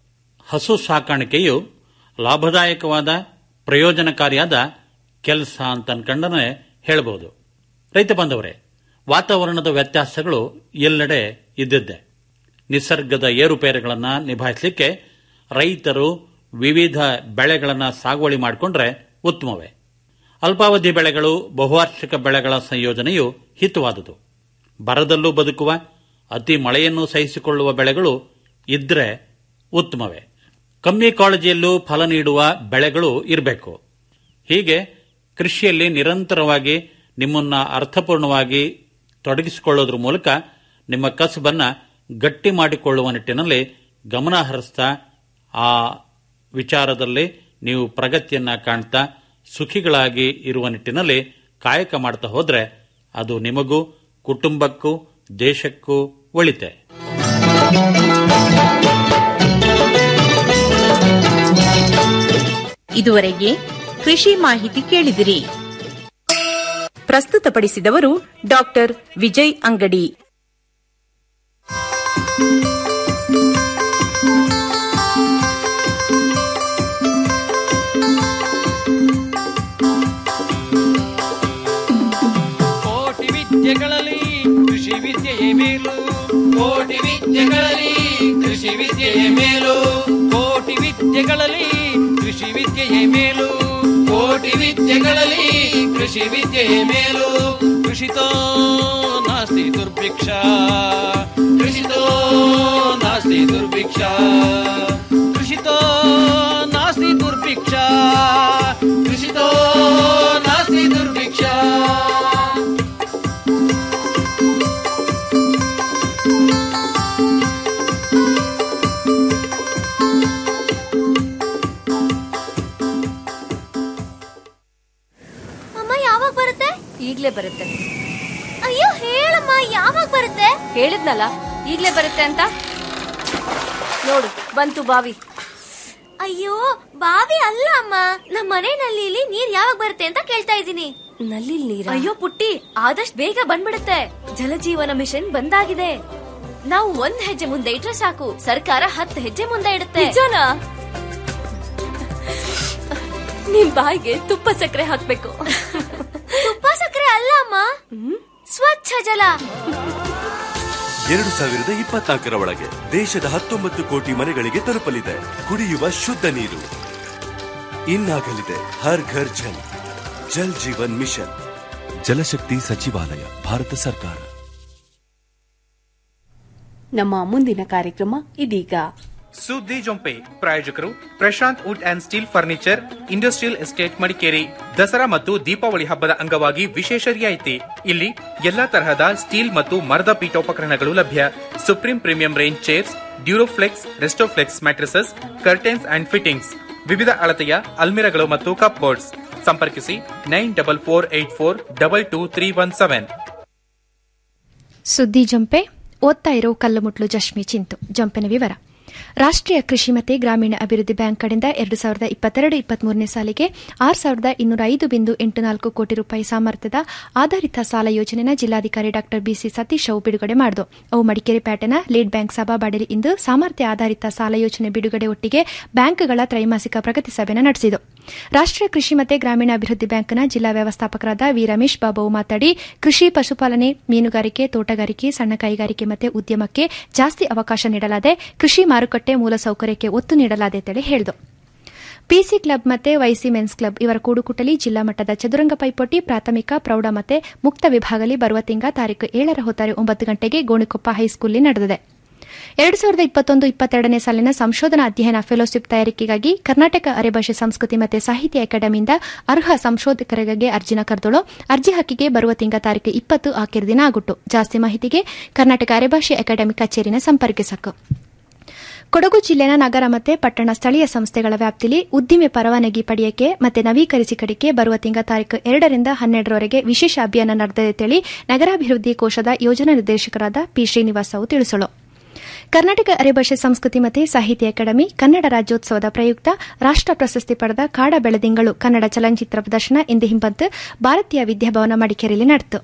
S4: ಹಸು ಸಾಕಾಣಿಕೆಯು ಲಾಭದಾಯಕವಾದ ಪ್ರಯೋಜನಕಾರಿಯಾದ ಕೆಲಸ ಅಂತ ಅನ್ಕೊಂಡನೆ ಹೇಳಬಹುದು ರೈತ ಬಾಂಧವರೇ ವಾತಾವರಣದ ವ್ಯತ್ಯಾಸಗಳು ಎಲ್ಲೆಡೆ ಇದ್ದಿದ್ದೆ ನಿಸರ್ಗದ ಏರುಪೇರುಗಳನ್ನು ನಿಭಾಯಿಸಲಿಕ್ಕೆ ರೈತರು ವಿವಿಧ ಬೆಳೆಗಳನ್ನು ಸಾಗುವಳಿ ಮಾಡಿಕೊಂಡ್ರೆ ಉತ್ತಮವೇ ಅಲ್ಪಾವಧಿ ಬೆಳೆಗಳು ಬಹುವಾರ್ಷಿಕ ಬೆಳೆಗಳ ಸಂಯೋಜನೆಯು ಹಿತವಾದುದು ಬರದಲ್ಲೂ ಬದುಕುವ ಅತಿ ಮಳೆಯನ್ನು ಸಹಿಸಿಕೊಳ್ಳುವ ಬೆಳೆಗಳು ಇದ್ರೆ ಉತ್ತಮವೇ ಕಮ್ಮಿ ಕಾಳಜಿಯಲ್ಲೂ ಫಲ ನೀಡುವ ಬೆಳೆಗಳು ಇರಬೇಕು ಹೀಗೆ ಕೃಷಿಯಲ್ಲಿ ನಿರಂತರವಾಗಿ ನಿಮ್ಮನ್ನ ಅರ್ಥಪೂರ್ಣವಾಗಿ ತೊಡಗಿಸಿಕೊಳ್ಳೋದ್ರ ಮೂಲಕ ನಿಮ್ಮ ಕಸಬನ್ನ ಗಟ್ಟಿ ಮಾಡಿಕೊಳ್ಳುವ ನಿಟ್ಟಿನಲ್ಲಿ ಗಮನ ಹರಿಸ್ತಾ ಆ ವಿಚಾರದಲ್ಲಿ ನೀವು ಪ್ರಗತಿಯನ್ನ ಕಾಣ್ತಾ ಸುಖಿಗಳಾಗಿ ಇರುವ ನಿಟ್ಟಿನಲ್ಲಿ ಕಾಯಕ ಮಾಡ್ತಾ ಹೋದ್ರೆ ಅದು ನಿಮಗೂ ಕುಟುಂಬಕ್ಕೂ ದೇಶಕ್ಕೂ ಒಳಿತೆ
S6: ಇದುವರೆಗೆ ಕೃಷಿ ಮಾಹಿತಿ ಕೇಳಿದಿರಿ ಪ್ರಸ್ತುತಪಡಿಸಿದವರು ಡಾಕ್ಟರ್ ವಿಜಯ್ ಅಂಗಡಿ
S3: ಕೋಟಿ ವಿದ್ಯೆಗಳಲ್ಲಿ ಕೃಷಿ ವಿದ್ಯೆಯೇ ಮೇಲು ಕೋಟಿ ವಿದ್ಯೆಗಳಲ್ಲಿ ಕೃಷಿ ವಿದ್ಯೆಯೇ ಮೇಲು ಕೋಟಿ ವಿದ್ಯೆಗಳಲ್ಲಿ ಕೃಷಿ ವಿದ್ಯೆಯೇ ಮೇಲು ಕೋಟಿ ವಿದ್ಯೆಗಳಲ್ಲಿ ಕೃಷಿ ವಿದ್ಯೆಯೇ ಮೇಲು ಕೃಷಿತೋ ನಾಸ್ತಿ ದುರ್ಭಿಕ್ಷ ಕೃಷಿತೋ ನಾಸ್ತಿ ದುರ್ಭಿಕ್ಷ ಕೃಷಿತೋ ನಾಸ್ತಿ ದುರ್ಭಿಕ್ಷ ಕೃಷಿತೋ ನಾಸ್ತಿ ದುರ್ಭಿಕ್ಷ
S7: ಅಮ್ಮ ಯಾವಾಗ ಬರುತ್ತೆ
S8: ಈಗ್ಲೇ ಬರುತ್ತೆ
S7: ಅಯ್ಯೋ ಹೇಳಮ್ಮ ಯಾವಾಗ ಬರುತ್ತೆ
S8: ಹೇಳಿದ್ನಲ್ಲ ಈಗ್ಲೇ ಬರುತ್ತೆ ಅಂತ ನೋಡು ಬಂತು ಬಾವಿ
S7: ಅಯ್ಯೋ ಬಾವಿ ಅಲ್ಲ ಅಮ್ಮ ನಮ್ಮ ಮನೆ ನಲ್ಲಿಲಿ ನೀರ್ ಯಾವಾಗ ಬರುತ್ತೆ ಅಂತ ಕೇಳ್ತಾ ಇದ್ದೀನಿ
S8: ನಲ್ಲಿ ನೀರ
S7: ಅಯ್ಯೋ ಪುಟ್ಟಿ ಆದಷ್ಟು ಬೇಗ ಬಂದ್ಬಿಡುತ್ತೆ ಜಲಜೀವನ ಮಿಷನ್ ಬಂದಾಗಿದೆ ನಾವು ಒಂದ್ ಹೆಜ್ಜೆ ಮುಂದೆ ಇಟ್ರೆ ಸಾಕು ಸರ್ಕಾರ ಹತ್ತು ಹೆಜ್ಜೆ ಮುಂದೆ ಇಡುತ್ತೆ
S8: ನಿಜನಾ ನಿಮ್ ಬಾಯಿಗೆ ತುಪ್ಪ ಸಕ್ಕರೆ ಹಾಕ್ಬೇಕು
S7: ತುಪ್ಪ ಸಕ್ಕರೆ ಅಲ್ಲ ಅಮ್ಮ ಸ್ವಚ್ಛ ಜಲ
S9: ಎರಡು ಸಾವಿರದ ಇಪ್ಪತ್ನಾಲ್ಕರ ಒಳಗೆ ದೇಶದ ಹತ್ತೊಂಬತ್ತು ಕೋಟಿ ಮನೆಗಳಿಗೆ ತಲುಪಲಿದೆ ಕುಡಿಯುವ ಶುದ್ಧ ನೀರು ಇನ್ನಾಗಲಿದೆ ಹರ್ ಘರ್ ಜಲ್ ಜಲ್ ಜೀವನ್ ಮಿಷನ್ ಜಲಶಕ್ತಿ ಸಚಿವಾಲಯ ಭಾರತ ಸರ್ಕಾರ
S2: ನಮ್ಮ ಮುಂದಿನ ಕಾರ್ಯಕ್ರಮ ಇದೀಗ
S10: ಸುದ್ದಿ ಜೊಂಪೆ ಪ್ರಾಯೋಜಕರು Prashant wood and steel furniture industrial estate Madikeri Dasara ಮತ್ತು ದೀಪಾವಳಿ ಹಬ್ಬದ ಅಂಗವಾಗಿ ವಿಶೇಷ ರಿಯಾಯಿತಿ ಇಲ್ಲಿ ಎಲ್ಲಾ ತರಹದ ಸ್ಟೀಲ್ ಮತ್ತು ಮರದ ಪೀಠೋಪಕರಣಗಳು ಲಭ್ಯ supreme premium range chairs Duroflex Restoflex mattresses curtains and fittings ವಿವಿಧ ಅಳತೆಯ ಅಲ್ಮಿರಗಳು ಮತ್ತು ಕಪ್ ಬೋರ್ಡ್ಸ್ ಸಂಪರ್ಕಿಸಿ nine double four eight four double two three one seven
S11: ಸುದ್ದಿ ಜಂಪೆ ಓದ್ತಾ ಇರೋ ಕಲ್ಲುಮುಟ್ಲು ಜಶ್ಮಿ ಚಿಂತು ಜಂಪಿನ ವಿವರ ರಾಷ್ಟೀಯ ಕೃಷಿ ಮತ್ತು ಗ್ರಾಮೀಣ ಅಭಿವೃದ್ಧಿ ಬ್ಯಾಂಕ್ ಕಡೆಯಿಂದ ಎರಡು ಸಾವಿರದ ಇಪ್ಪತ್ತೆರಡು ಇಪ್ಪತ್ಮೂರನೇ ಸಾಲಿಗೆ ಆರು ಸಾವಿರದ ಇನ್ನೂರ ಐದು ಬಿಂದು ಎಂಟು ನಾಲ್ಕು ಕೋಟಿ ರೂಪಾಯಿ ಸಾಮರ್ಥ್ಯದ ಆಧಾರಿತ ಸಾಲ ಯೋಜನೆನ ಜಿಲ್ಲಾಧಿಕಾರಿ ಡಾ ಬಿಸಿ ಸತೀಶ್ ಅವು ಬಿಡುಗಡೆ ಮಾಡಿದು ಅವು ಮಡಿಕೇರಿ ಪ್ಯಾಟನ ಲೀಡ್ ಬ್ಯಾಂಕ್ ಸಭಾಬಾಡಿಲಿ ಇಂದು ಸಾಮರ್ಥ್ಯ ಆಧಾರಿತ ಸಾಲ ಯೋಜನೆ ಬಿಡುಗಡೆ ಒಟ್ಟಿಗೆ ಬ್ಯಾಂಕ್ಗಳ ತ್ರೈಮಾಸಿಕ ಪ್ರಗತಿ ಸಭೆಯನ್ನು ನಡೆಸಿತು ರಾಷ್ಟೀಯ ಕೃಷಿ ಮತ್ತು ಗ್ರಾಮೀಣ ಅಭಿವೃದ್ಧಿ ಬ್ಯಾಂಕ್ನ ಜಿಲ್ಲಾ ವ್ಯವಸ್ಥಾಪಕರಾದ ವಿ ರಮೇಶ್ ಬಾಬು ಮಾತನಾಡಿ ಕೃಷಿ ಪಶುಪಾಲನೆ ಮೀನುಗಾರಿಕೆ ತೋಟಗಾರಿಕೆ ಸಣ್ಣ ಕೈಗಾರಿಕೆ ಮತ್ತು ಉದ್ಯಮಕ್ಕೆ ಜಾಸ್ತಿ ಅವಕಾಶ ನೀಡಲಾದೆ ಕೃಷಿ ಮಾರುಕಟ್ಟೆ ಮೂಲಸೌಕರ್ಯಕ್ಕೆ ಒತ್ತು ನೀಡಲಾದೆ ಅಂತೇಳಿ ಹೇಳಿದರು ಪಿಸಿ ಕ್ಲಬ್ ಮತ್ತು ವೈಸಿ ಮೆನ್ಸ್ ಕ್ಲಬ್ ಇವರ ಕೂಡುಕುಟಲಿ ಜಿಲ್ಲಾ ಮಟ್ಟದ ಚದುರಂಗ ಪೈಪೋಟಿ ಪ್ರಾಥಮಿಕ ಪ್ರೌಢ ಮತ್ತು ಮುಕ್ತ ವಿಭಾಗದಲ್ಲಿ ಬರುವ ತಿಂಗ ತಾರೀಕು ಏಳರ ಹೊತ್ತಾರೆ ಒಂಬತ್ತು ಗಂಟೆಗೆ ಗೋಣಿಕೊಪ್ಪ ಹೈಸ್ಕೂಲ್ನಲ್ಲಿ ನಡೆದಿದೆ ಎರಡು ಸಾವಿರದ ಇಪ್ಪತ್ತೊಂದು ಇಪ್ಪತ್ತೆರಡನೇ ಸಾಲಿನ ಸಂಶೋಧನಾ ಅಧ್ಯಯನ ಫೆಲೋಶಿಪ್ ತಯಾರಿಕೆಗಾಗಿ ಕರ್ನಾಟಕ ಅರೆಭಾಷೆ ಸಂಸ್ಕೃತಿ ಮತ್ತು ಸಾಹಿತ್ಯ ಅಕಾಡೆಮಿಯಿಂದ ಅರ್ಹ ಸಂಶೋಧಕರಿಗೆ ಅರ್ಜಿನ ಕರೆದಳು ಅರ್ಜಿ ಹಾಕಿಗೆ ಬರುವ ತಿಂಗ ತಾರೀಕು ಇಪ್ಪತ್ತು ಆಕಿರ ದಿನ ಆಗುಟ್ಟು ಜಾಸ್ತಿ ಮಾಹಿತಿಗೆ ಕರ್ನಾಟಕ ಅರೆಭಾಷೆ ಅಕಾಡೆಮಿ ಕಚೇರಿನ ಸಂಪರ್ಕಿಸಕು ಕೊಡಗು ಜಿಲ್ಲೆನ ನಗರ ಮತ್ತು ಪಟ್ಟಣ ಸ್ಥಳೀಯ ಸಂಸ್ಥೆಗಳ ವ್ಯಾಪ್ತಿಯಲ್ಲಿ ಉದ್ದಿಮೆ ಪರವಾನಗಿ ಪಡೆಯಕ್ಕೆ ಮತ್ತು ನವೀಕರಿಸಿ ಕಡಿಕೆ ಬರುವ ತಿಂಗ ತಾರೀಕು ಎರಡರಿಂದ ಹನ್ನೆರಡರವರೆಗೆ ವಿಶೇಷ ಅಭಿಯಾನ ನಡೆದಿದೆ ನಗರಾಭಿವೃದ್ಧಿ ಕೋಶದ ಯೋಜನಾ ನಿರ್ದೇಶಕರಾದ ಪಿ ಶ್ರೀನಿವಾಸ್ ಅವು ತಿಳಿಸಲು ಕರ್ನಾಟಕ ಅರೆಭಾಷೆ ಸಂಸ್ಕೃತಿ ಮತ್ತು ಸಾಹಿತ್ಯ ಅಕಾಡೆಮಿ ಕನ್ನಡ ರಾಜ್ಯೋತ್ಸವದ ಪ್ರಯುಕ್ತ ರಾಷ್ಟ ಪ್ರಶಸ್ತಿ ಪಡೆದ ಕಾಡ ಬೆಳೆದಿಂಗಳು ಕನ್ನಡ ಚಲನಚಿತ್ರ ಪ್ರದರ್ಶನ ಇಂದು ಹಿಂಬಂತು ಭಾರತೀಯ ವಿದ್ಯಾಭವನ ಮಡಿಕೇರಿಯಲ್ಲಿ ನಡೆಯಿತು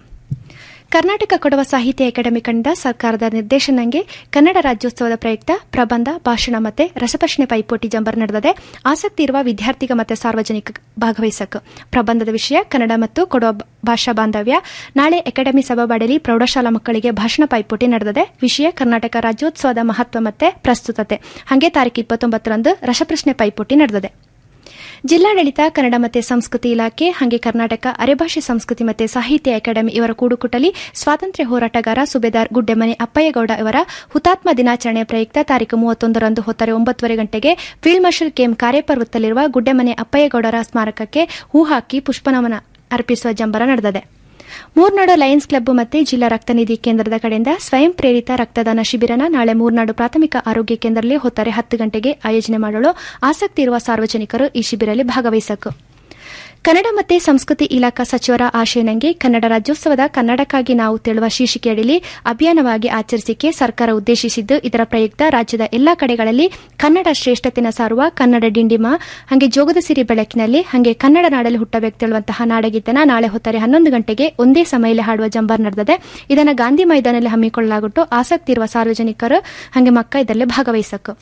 S11: ಕರ್ನಾಟಕ ಕೊಡವ ಸಾಹಿತ್ಯ ಅಕಾಡೆಮಿ ಕಂಡ ಸರ್ಕಾರದ ನಿರ್ದೇಶನಂಗೆ ಕನ್ನಡ ರಾಜ್ಯೋತ್ಸವದ ಪ್ರಯುಕ್ತ ಪ್ರಬಂಧ ಭಾಷಣ ಮತ್ತು ರಸಪ್ರಶ್ನೆ ಪೈಪೋಟಿ ಜಂಬರ್ ನಡೆದಿದೆ ಆಸಕ್ತಿ ಇರುವ ವಿದ್ಯಾರ್ಥಿಗ ಮತ್ತು ಸಾರ್ವಜನಿಕ ಭಾಗವಹಿಸಕು ಪ್ರಬಂಧದ ವಿಷಯ ಕನ್ನಡ ಮತ್ತು ಕೊಡವ ಭಾಷಾ ಬಾಂಧವ್ಯ ನಾಳೆ ಅಕಾಡೆಮಿ ಸಭಾಬಾಡಲಿ ಪ್ರೌಢಶಾಲಾ ಮಕ್ಕಳಿಗೆ ಭಾಷಣ ಪೈಪೋಟಿ ನಡೆದಿದೆ ವಿಷಯ ಕರ್ನಾಟಕ ರಾಜ್ಯೋತ್ಸವದ ಮಹತ್ವ ಮತ್ತು ಪ್ರಸ್ತುತತೆ ಹಾಗೆ ತಾರೀಕು ಇಪ್ಪತ್ತೊಂಬತ್ತರಂದು ರಸಪ್ರಶ್ನೆ ಪೈಪೋಟಿ ನಡೆದಿದೆ ಜಿಲ್ಲಾಡಳಿತ ಕನ್ನಡ ಮತ್ತು ಸಂಸ್ಕೃತಿ ಇಲಾಖೆ ಹಾಗೆ ಕರ್ನಾಟಕ ಅರೆಭಾಷೆ ಸಂಸ್ಕೃತಿ ಮತ್ತು ಸಾಹಿತ್ಯ ಅಕಾಡೆಮಿ ಇವರ ಕೂಡುಕುಟಲಿ ಸ್ವಾತಂತ್ರ್ಯ ಹೋರಾಟಗಾರ ಸುಬೇದಾರ್ ಗುಡ್ಡೆಮನೆ ಅಪ್ಪಯ್ಯಗೌಡ ಇವರ ಹುತಾತ್ಮ ದಿನಾಚರಣೆ ಪ್ರಯುಕ್ತ ತಾರೀಕು ಮೂವತ್ತೊಂದರಂದು ಹೊತ್ತರೆ ಒಂಬತ್ತುವರೆ ಗಂಟೆಗೆ ಫೀಲ್ಡ್ ಮಾರ್ಷಲ್ ಕೆಎಂ ಕಾರ್ಯಪರ್ವತದಲ್ಲಿರುವ ಗುಡ್ಡೆಮನೆ ಅಪ್ಪಯ್ಯಗೌಡರ ಸ್ಮಾರಕಕ್ಕೆ ಹೂ ಹಾಕಿ ಪುಷ್ಪನಮನ ಅರ್ಪಿಸುವ ಜಂಬರ ನಡೆದಿದೆ ಮೂರ್ನಾಡು ಲಯನ್ಸ್ ಕ್ಲಬ್ ಮತ್ತು ಜಿಲ್ಲಾ ರಕ್ತನಿಧಿ ಕೇಂದ್ರದ ಕಡೆಯಿಂದ ಸ್ವಯಂ ಪ್ರೇರಿತ ರಕ್ತದಾನ ಶಿಬಿರನ ನಾಳೆ ಮೂರ್ನಾಡು ಪ್ರಾಥಮಿಕ ಆರೋಗ್ಯ ಕೇಂದ್ರದಲ್ಲಿ ಹೊತ್ತಾರೆ ಹತ್ತು ಗಂಟೆಗೆ ಆಯೋಜನೆ ಮಾಡಲು ಆಸಕ್ತಿ ಇರುವ ಸಾರ್ವಜನಿಕರು ಈ ಶಿಬಿರಲ್ಲಿ ಭಾಗವಹಿಸಕು ಕನ್ನಡ ಮತ್ತು ಸಂಸ್ಕೃತಿ ಇಲಾಖಾ ಸಚಿವರ ಆಶಯನಂಗೆ ಕನ್ನಡ ರಾಜ್ಯೋತ್ಸವದ ಕನ್ನಡಕ್ಕಾಗಿ ನಾವು ತೆಳುವ ಶೀರ್ಷಿಕೆಯಡಿಯಲ್ಲಿ ಅಭಿಯಾನವಾಗಿ ಆಚರಿಸಿಕೆ ಸರ್ಕಾರ ಉದ್ದೇಶಿಸಿದ್ದು ಇದರ ಪ್ರಯುಕ್ತ ರಾಜ್ಯದ ಎಲ್ಲಾ ಕಡೆಗಳಲ್ಲಿ ಕನ್ನಡ ಶ್ರೇಷ್ಠತೆನ ಸಾರುವ ಕನ್ನಡ ಡಿಂಡಿಮ ಹಾಗೆ ಜೋಗದ ಸಿರಿ ಬೆಳಕಿನಲ್ಲಿ ಹಾಗೆ ಕನ್ನಡ ನಾಡಲ್ಲಿ ಹುಟ್ಟಬೇಕೆಳುವಂತಹ ನಾಡಗೀತನ ನಾಳೆ ಹೊತ್ತಾರೆ ಹನ್ನೊಂದು ಗಂಟೆಗೆ ಒಂದೇ ಸಮಯದಲ್ಲಿ ಹಾಡುವ ಜಂಬರ್ ನಡೆದಿದೆ ಇದನ್ನು ಗಾಂಧಿ ಮೈದಾನದಲ್ಲಿ ಹಮ್ಮಿಕೊಳ್ಳಲಾಗುಟ್ಟು ಆಸಕ್ತಿ ಇರುವ ಸಾರ್ವಜನಿಕರು ಹಾಗೆ ಮಕ್ಕ ಇದರಲ್ಲಿ ಭಾಗವಹಿಸಕು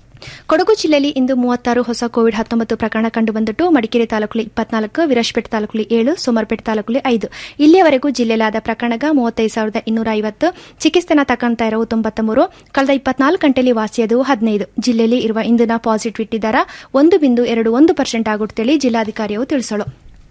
S11: ಕೊಡಗು ಜಿಲ್ಲೆಯಲ್ಲಿ ಇಂದು ಮೂವತ್ತಾರು ಹೊಸ ಕೋವಿಡ್ ಹತ್ತೊಂಬತ್ತು ಪ್ರಕರಣ ಕಂಡುಬಂದಿಟ್ಟು ಮಡಿಕೇರಿ ತಾಲೂಕಲ್ಲಿ ಇಪ್ಪತ್ನಾಲ್ಕು ವಿರಾಜಪೇಟೆ ತಾಲೂಕಲ್ಲಿ ಏಳು ಸೋಮರಪೇಟೆ ತಾಲೂಕಲ್ಲಿ ಐದು ಇಲ್ಲಿಯವರೆಗೂ ಜಿಲ್ಲೆಯಲ್ಲಾದ ಪ್ರಕರಣಗ ಮೂವತ್ತೈದು ಸಾವಿರದ ಇನ್ನೂರ ಐವತ್ತು ಚಿಕಿತ್ಸೆನ ತಕೊಂತ ಇರುವ ತೊಂಬತ್ತ ಮೂರು ಕಳೆದ ಇಪ್ಪತ್ನಾಲ್ಕು ಗಂಟೆಯಲ್ಲಿ ವಾಸಿಯಾದವು ಹದಿನೈದು ಜಿಲ್ಲೆಯಲ್ಲಿ ಇರುವ ಇಂದಿನ ಪಾಸಿಟಿವಿಟಿ ದರ ಒಂದು ಬಿಂದು ಎರಡು ಒಂದು ಪರ್ಸೆಂಟ್ ಆಗುತ್ತೇಳಿ ಜಿಲ್ಲಾಧಿಕಾರಿಯು ತಿಳಿಸಲು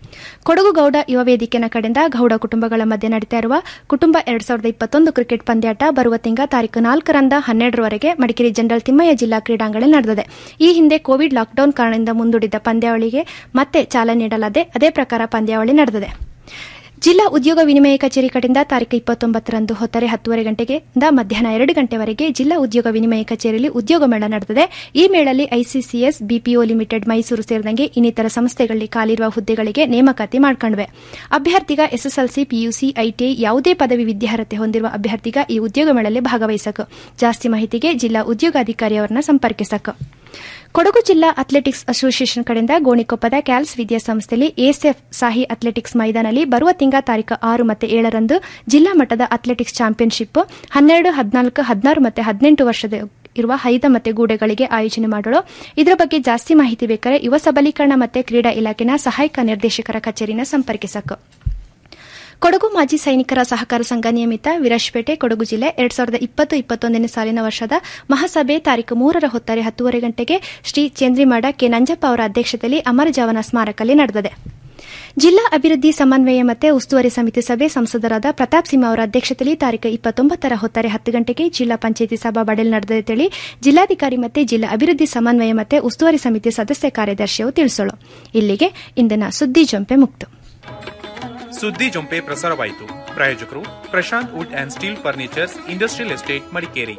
S11: ಕೊಡಗು ಗೌಡ ಯುವ ವೇದಿಕೆನ ಕಡೆಯಿಂದ ಗೌಡ ಕುಟುಂಬಗಳ ಮಧ್ಯೆ ನಡೀತಾ ಇರುವ ಕುಟುಂಬ ಎರಡ್ ಸಾವಿರದ ಇಪ್ಪತ್ತೊಂದು ಕ್ರಿಕೆಟ್ ಪಂದ್ಯಾಟ ಬರುವ ತಿಂಗ ತಾರೀಕು ನಾಲ್ಕರಿಂದ ಹನ್ನೆರಡರವರೆಗೆ ಮಡಿಕೇರಿ ಜನರಲ್ ತಿಮ್ಮಯ್ಯ ಜಿಲ್ಲಾ ಕ್ರೀಡಾಂಗಣದಲ್ಲಿ ನಡೆದಿದೆ ಈ ಹಿಂದೆ ಕೋವಿಡ್ ಲಾಕ್ಡೌನ್ ಕಾರಣದಿಂದ ಮುಂದೂಡಿದ್ದ ಪಂದ್ಯಾವಳಿಗೆ ಮತ್ತೆ ಚಾಲನೆ ನೀಡಲಾದೆ ಅದೇ ಪ್ರಕಾರ ಪಂದ್ಯಾವಳಿ ನಡೆದಿದೆ ಜಿಲ್ಲಾ ಉದ್ಯೋಗ ವಿನಿಮಯ ಕಚೇರಿ ಕಡೆಯಿಂದ ತಾರೀಕು ಇಪ್ಪತ್ತೊಂಬತ್ತರಂದು ಹೊತ್ತರೆ ಹತ್ತುವರೆ ಗಂಟೆಗೆ ಮಧ್ಯಾಹ್ನ ಎರಡು ಗಂಟೆವರೆಗೆ ಜಿಲ್ಲಾ ಉದ್ಯೋಗ ವಿನಿಮಯ ಕಚೇರಿಯಲ್ಲಿ ಉದ್ಯೋಗ ಮೇಳ ನಡೆದಿದೆ ಈ ಮೇಳಲ್ಲಿ ಐಸಿಸಿಎಸ್ ಬಿಪಿಒ ಲಿಮಿಟೆಡ್ ಮೈಸೂರು ಸೇರಿದಂಗೆ ಇನ್ನಿತರ ಸಂಸ್ಥೆಗಳಲ್ಲಿ ಖಾಲಿರುವ ಹುದ್ದೆಗಳಿಗೆ ನೇಮಕಾತಿ ಮಾಡಿಕೊಂಡಿವೆ ಅಭ್ಯರ್ಥಿಗ ಎಸ್ಎಸ್ಎಲ್ಸಿ ಪಿಯುಸಿ ಐಟಿಐ ಯಾವುದೇ ಪದವಿ ವಿದ್ಯಾರ್ಹತೆ ಹೊಂದಿರುವ ಅಭ್ಯರ್ಥಿಗ ಈ ಉದ್ಯೋಗ ಮೇಳಲ್ಲಿ ಭಾಗವಹಿಸಕು ಜಾಸ್ತಿ ಮಾಹಿತಿಗೆ ಜಿಲ್ಲಾ ಉದ್ಯೋಗಾಧಿಕಾರಿ ಅವರನ್ನ ಸಂಪರ್ಕಿಸಕು ಕೊಡಗು ಜಿಲ್ಲಾ ಅಥ್ಲೆಟಿಕ್ಸ್ ಅಸೋಸಿಯೇಷನ್ ಕಡೆಯಿಂದ ಗೋಣಿಕೊಪ್ಪದ ಕ್ಯಾಲ್ಸ್ ವಿದ್ಯಾಸಂಸ್ಥೆಯಲ್ಲಿ ಎಎಸ್ಎಫ್ ಸಾಹಿ ಅಥ್ಲೆಟಿಕ್ಸ್ ಮೈದಾನಲ್ಲಿ ಬರುವ ತಿಂಗ ತಾರೀಕು ಆರು ಮತ್ತು ಏಳರಂದು ಜಿಲ್ಲಾ ಮಟ್ಟದ ಅಥ್ಲೆಟಿಕ್ಸ್ ಚಾಂಪಿಯನ್ಶಿಪ್ ಹನ್ನೆರಡು ಹದಿನಾಲ್ಕು ಹದಿನಾರು ಮತ್ತು ಹದಿನೆಂಟು ವರ್ಷದ ಇರುವ ಹೈದ ಮತ್ತು ಗೂಡೆಗಳಿಗೆ ಆಯೋಜನೆ ಮಾಡಲು ಇದರ ಬಗ್ಗೆ ಜಾಸ್ತಿ ಮಾಹಿತಿ ಬೇಕಾದರೆ ಯುವ ಸಬಲೀಕರಣ ಮತ್ತು ಕ್ರೀಡಾ ಇಲಾಖೆನ ಸಹಾಯಕ ನಿರ್ದೇಶಕರ ಕಚೇರಿನ ಸಂಪರ್ಕಿಸಕು ಕೊಡಗು ಮಾಜಿ ಸೈನಿಕರ ಸಹಕಾರ ಸಂಘ ನಿಯಮಿತ ವಿರಾಜಪೇಟೆ ಕೊಡಗು ಜಿಲ್ಲೆ ಎರಡ್ ಸಾವಿರದ ಇಪ್ಪತ್ತು ಇಪ್ಪತ್ತೊಂದನೇ ಸಾಲಿನ ವರ್ಷದ ಮಹಾಸಭೆ ತಾರೀಕು ಮೂರರ ಹೊತ್ತಾರೆ ಹತ್ತುವರೆ ಗಂಟೆಗೆ ಶ್ರೀ ಚಂದ್ರಿಮಾಡ ಕೆ ನಂಜಪ್ಪ ಅವರ ಅಧ್ಯಕ್ಷತೆಯಲ್ಲಿ ಅಮರಜಾವನ ಸ್ಮಾರಕಲ್ಲಿ ನಡೆದಿದೆ ಜಿಲ್ಲಾ ಅಭಿವೃದ್ಧಿ ಸಮನ್ವಯ ಮತ್ತು ಉಸ್ತುವಾರಿ ಸಮಿತಿ ಸಭೆ ಸಂಸದರಾದ ಪ್ರತಾಪ್ ಸಿಂಹ ಅವರ ಅಧ್ಯಕ್ಷತೆಯಲ್ಲಿ ತಾರೀಕು ಇಪ್ಪತ್ತೊಂಬತ್ತರ ಹೊತ್ತಾರೆ ಹತ್ತು ಗಂಟೆಗೆ ಜಿಲ್ಲಾ ಪಂಚಾಯಿತಿ ಸಭಾ ಬಡಲ್ ನಡೆದಿದೆ ಜಿಲ್ಲಾಧಿಕಾರಿ ಮತ್ತು ಜಿಲ್ಲಾ ಅಭಿವೃದ್ಧಿ ಸಮನ್ವಯ ಮತ್ತು ಉಸ್ತುವಾರಿ ಸಮಿತಿ ಸದಸ್ಯ ಕಾರ್ಯದರ್ಶಿಯು ತಿಳಿಸಲು ಇಲ್ಲಿಗೆ ಇಂದಿನ ಸುದ್ದಿ ಜಂಪೆ ಮುಕ್ತು
S10: ಸುದ್ದಿ ಜೊಂಪೆ ಪ್ರಸಾರವಾಯಿತು ಪ್ರಾಯೋಜಕರು Prashant wood and steel furnitures industrial estate Madikeri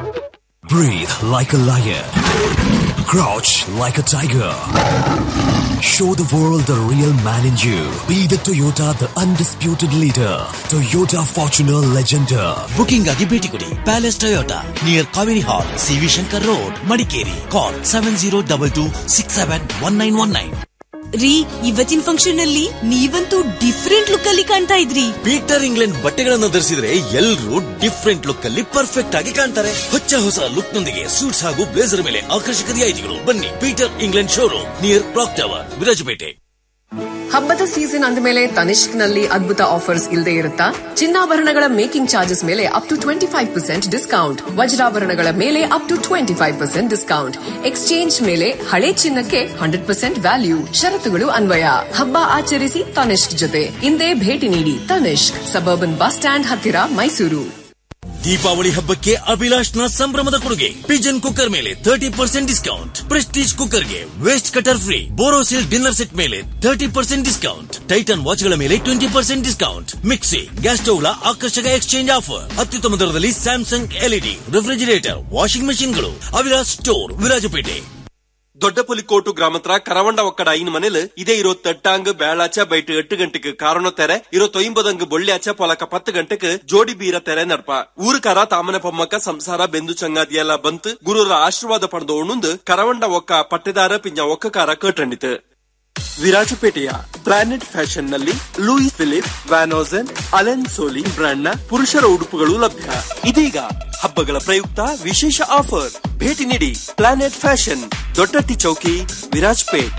S12: Breathe like a lion. Crouch like a tiger. Show the world the real man in you. Be the Toyota, the undisputed leader. Toyota Fortuner Legender.
S13: Booking ಆಗಿ ಭೇಟಿ ಕೊಡಿ palace Toyota near Kaveri hall CV Shankar road Madikeri call seven zero double two six seven one nine one nine
S14: ರೀ ಇವತ್ತಿನ function ಅಲ್ಲಿ ನೀವಂತೂ different look ಅಲ್ಲಿ ಕಾಣ್ತಾ ಇದ್ರಿ
S13: ಪೀಟರ್ ಇಂಗ್ಲೆಂಡ್ ಬಟ್ಟೆಗಳನ್ನ ಧರಿಸಿದ್ರೆ ಎಲ್ಲರೂ ಡಿಫ್ರೆಂಟ್ ಲುಕ್ ಅಲ್ಲಿ ಪರ್ಫೆಕ್ಟ್ ಆಗಿ ಕಾಣ್ತಾರೆ ಹೊಚ್ಚ ಹೊಸ ಲುಕ್ ನೊಂದಿಗೆ ಸೂಟ್ಸ್ ಹಾಗೂ ಬ್ಲೇಸರ್ ಮೇಲೆ ಆಕರ್ಷಕ ರಿಯಾಯಿತಿಗಳು ಬನ್ನಿ Peter England showroom near clock tower Virajpet
S15: ಹಬ್ಬದ ಸೀಸನ್ ಅಂದಮೇಲೆ ತನಿಷ್ಕ್ ನಲ್ಲಿ ಅದ್ಭುತ ಆಫರ್ಸ್ ಇಲ್ಲದೆ ಇರುತ್ತಾ ಚಿನ್ನಾಭರಣಗಳ ಮೇಕಿಂಗ್ ಚಾರ್ಜಸ್ ಮೇಲೆ up to twenty five percent discount ವಜ್ರಾಭರಣಗಳ ಮೇಲೆ up to twenty five percent discount exchange ಮೇಲೆ ಹಳೆ ಚಿನ್ನಕ್ಕೆ ಹಂಡ್ರೆಡ್ ಪರ್ಸೆಂಟ್ ವ್ಯಾಲ್ಯೂ ಷರತ್ತುಗಳು ಅನ್ವಯ ಹಬ್ಬ ಆಚರಿಸಿ ತನಿಷ್ಕ್ ಜೊತೆ ಇಂದೇ ಭೇಟಿ ನೀಡಿ ತನಿಷ್ಕ್ ಸಬರ್ಬನ್ ಬಸ್ ಸ್ಟ್ಯಾಂಡ್ ಹತ್ತಿರ ಮೈಸೂರು
S13: ದೀಪಾವಳಿ ಹಬ್ಬಕ್ಕೆ ಅಭಿಲಾಷ್ ನ ಸಂಭ್ರಮದ ಕೊಡುಗೆ ಪಿಜನ್ ಕುಕ್ಕರ್ ಮೇಲೆ thirty percent discount Prestige cooker ಗೆ waste cutter free Borosil dinner set ಮೇಲೆ thirty percent discount Titan watch ಗಳ ಮೇಲೆ twenty percent discount mixie gas stove ಗಳ ಆಕರ್ಷಕ ಎಕ್ಸ್ಚೇಂಜ್ ಆಫರ್ ಅತ್ಯುತ್ತಮ ದರದಲ್ಲಿ Samsung LED refrigerator washing machine ಗಳು ಅಭಿಲಾಷ್ ಸ್ಟೋರ್ ವಿರಾಜಪೇಟೆ
S16: ದೊಡ್ಡಪುಲಿಕೋಟು ಗ್ರಾಮತ್ರ ಕರವಂಡ ಒಕ್ಕಡ ಐನ್ ಮನೇಲ್ ಇದೇ ಇರೋ ತಟ್ಟಾಂಗ್ ಬೇಳಾಚ ಬೈಟ್ ಎಟ್ಟು ಗಂಟೆಗೆ ಕಾರಣ ತೆರೆ ಇರೋ ತೊಂಬದಂಗ್ ಬೊಳ್ಳ್ಯಾಚ ಪೊಲಕ ಪತ್ತು ಗಂಟೆಗೆ ಜೋಡಿ ಬೀರ ತೆರೆ ನಡ್ಪ ಊರುಕಾರ ತಾಮನ ಪೊಮ್ಮಕ್ಕ ಸಂಸಾರ ಬೆಂದು ಚಂಗಾದಿಯೆಲ್ಲ ಬಂತು ಗುರುರ ಆಶೀರ್ವಾದ ಪಡೆದು ಉಣ್ಣುಂದು ಕರವಂಡ ಒಕ್ಕ ಪಟ್ಟೆದಾರ ಪಿಂಜ ಒಕ್ಕಕಾರ ಕಟ್ಟಂಡಿತು ವಿರಾಜಪೇಟೆಯ ಪ್ಲಾನೆಟ್ ಫ್ಯಾಷನ್ ನಲ್ಲಿ Louis Philippe Van Heusen Allen Solly brand ನ ಪುರುಷರ ಉಡುಪುಗಳು ಲಭ್ಯ ಇದೀಗ ಹಬ್ಬಗಳ ಪ್ರಯುಕ್ತ ವಿಶೇಷ ಆಫರ್ ಭೇಟಿ ನೀಡಿ ಪ್ಲಾನೆಟ್ ಫ್ಯಾಷನ್ ದೊಡ್ಡಟ್ಟಿ ಚೌಕಿ ವಿರಾಜ್ಪೇಟ್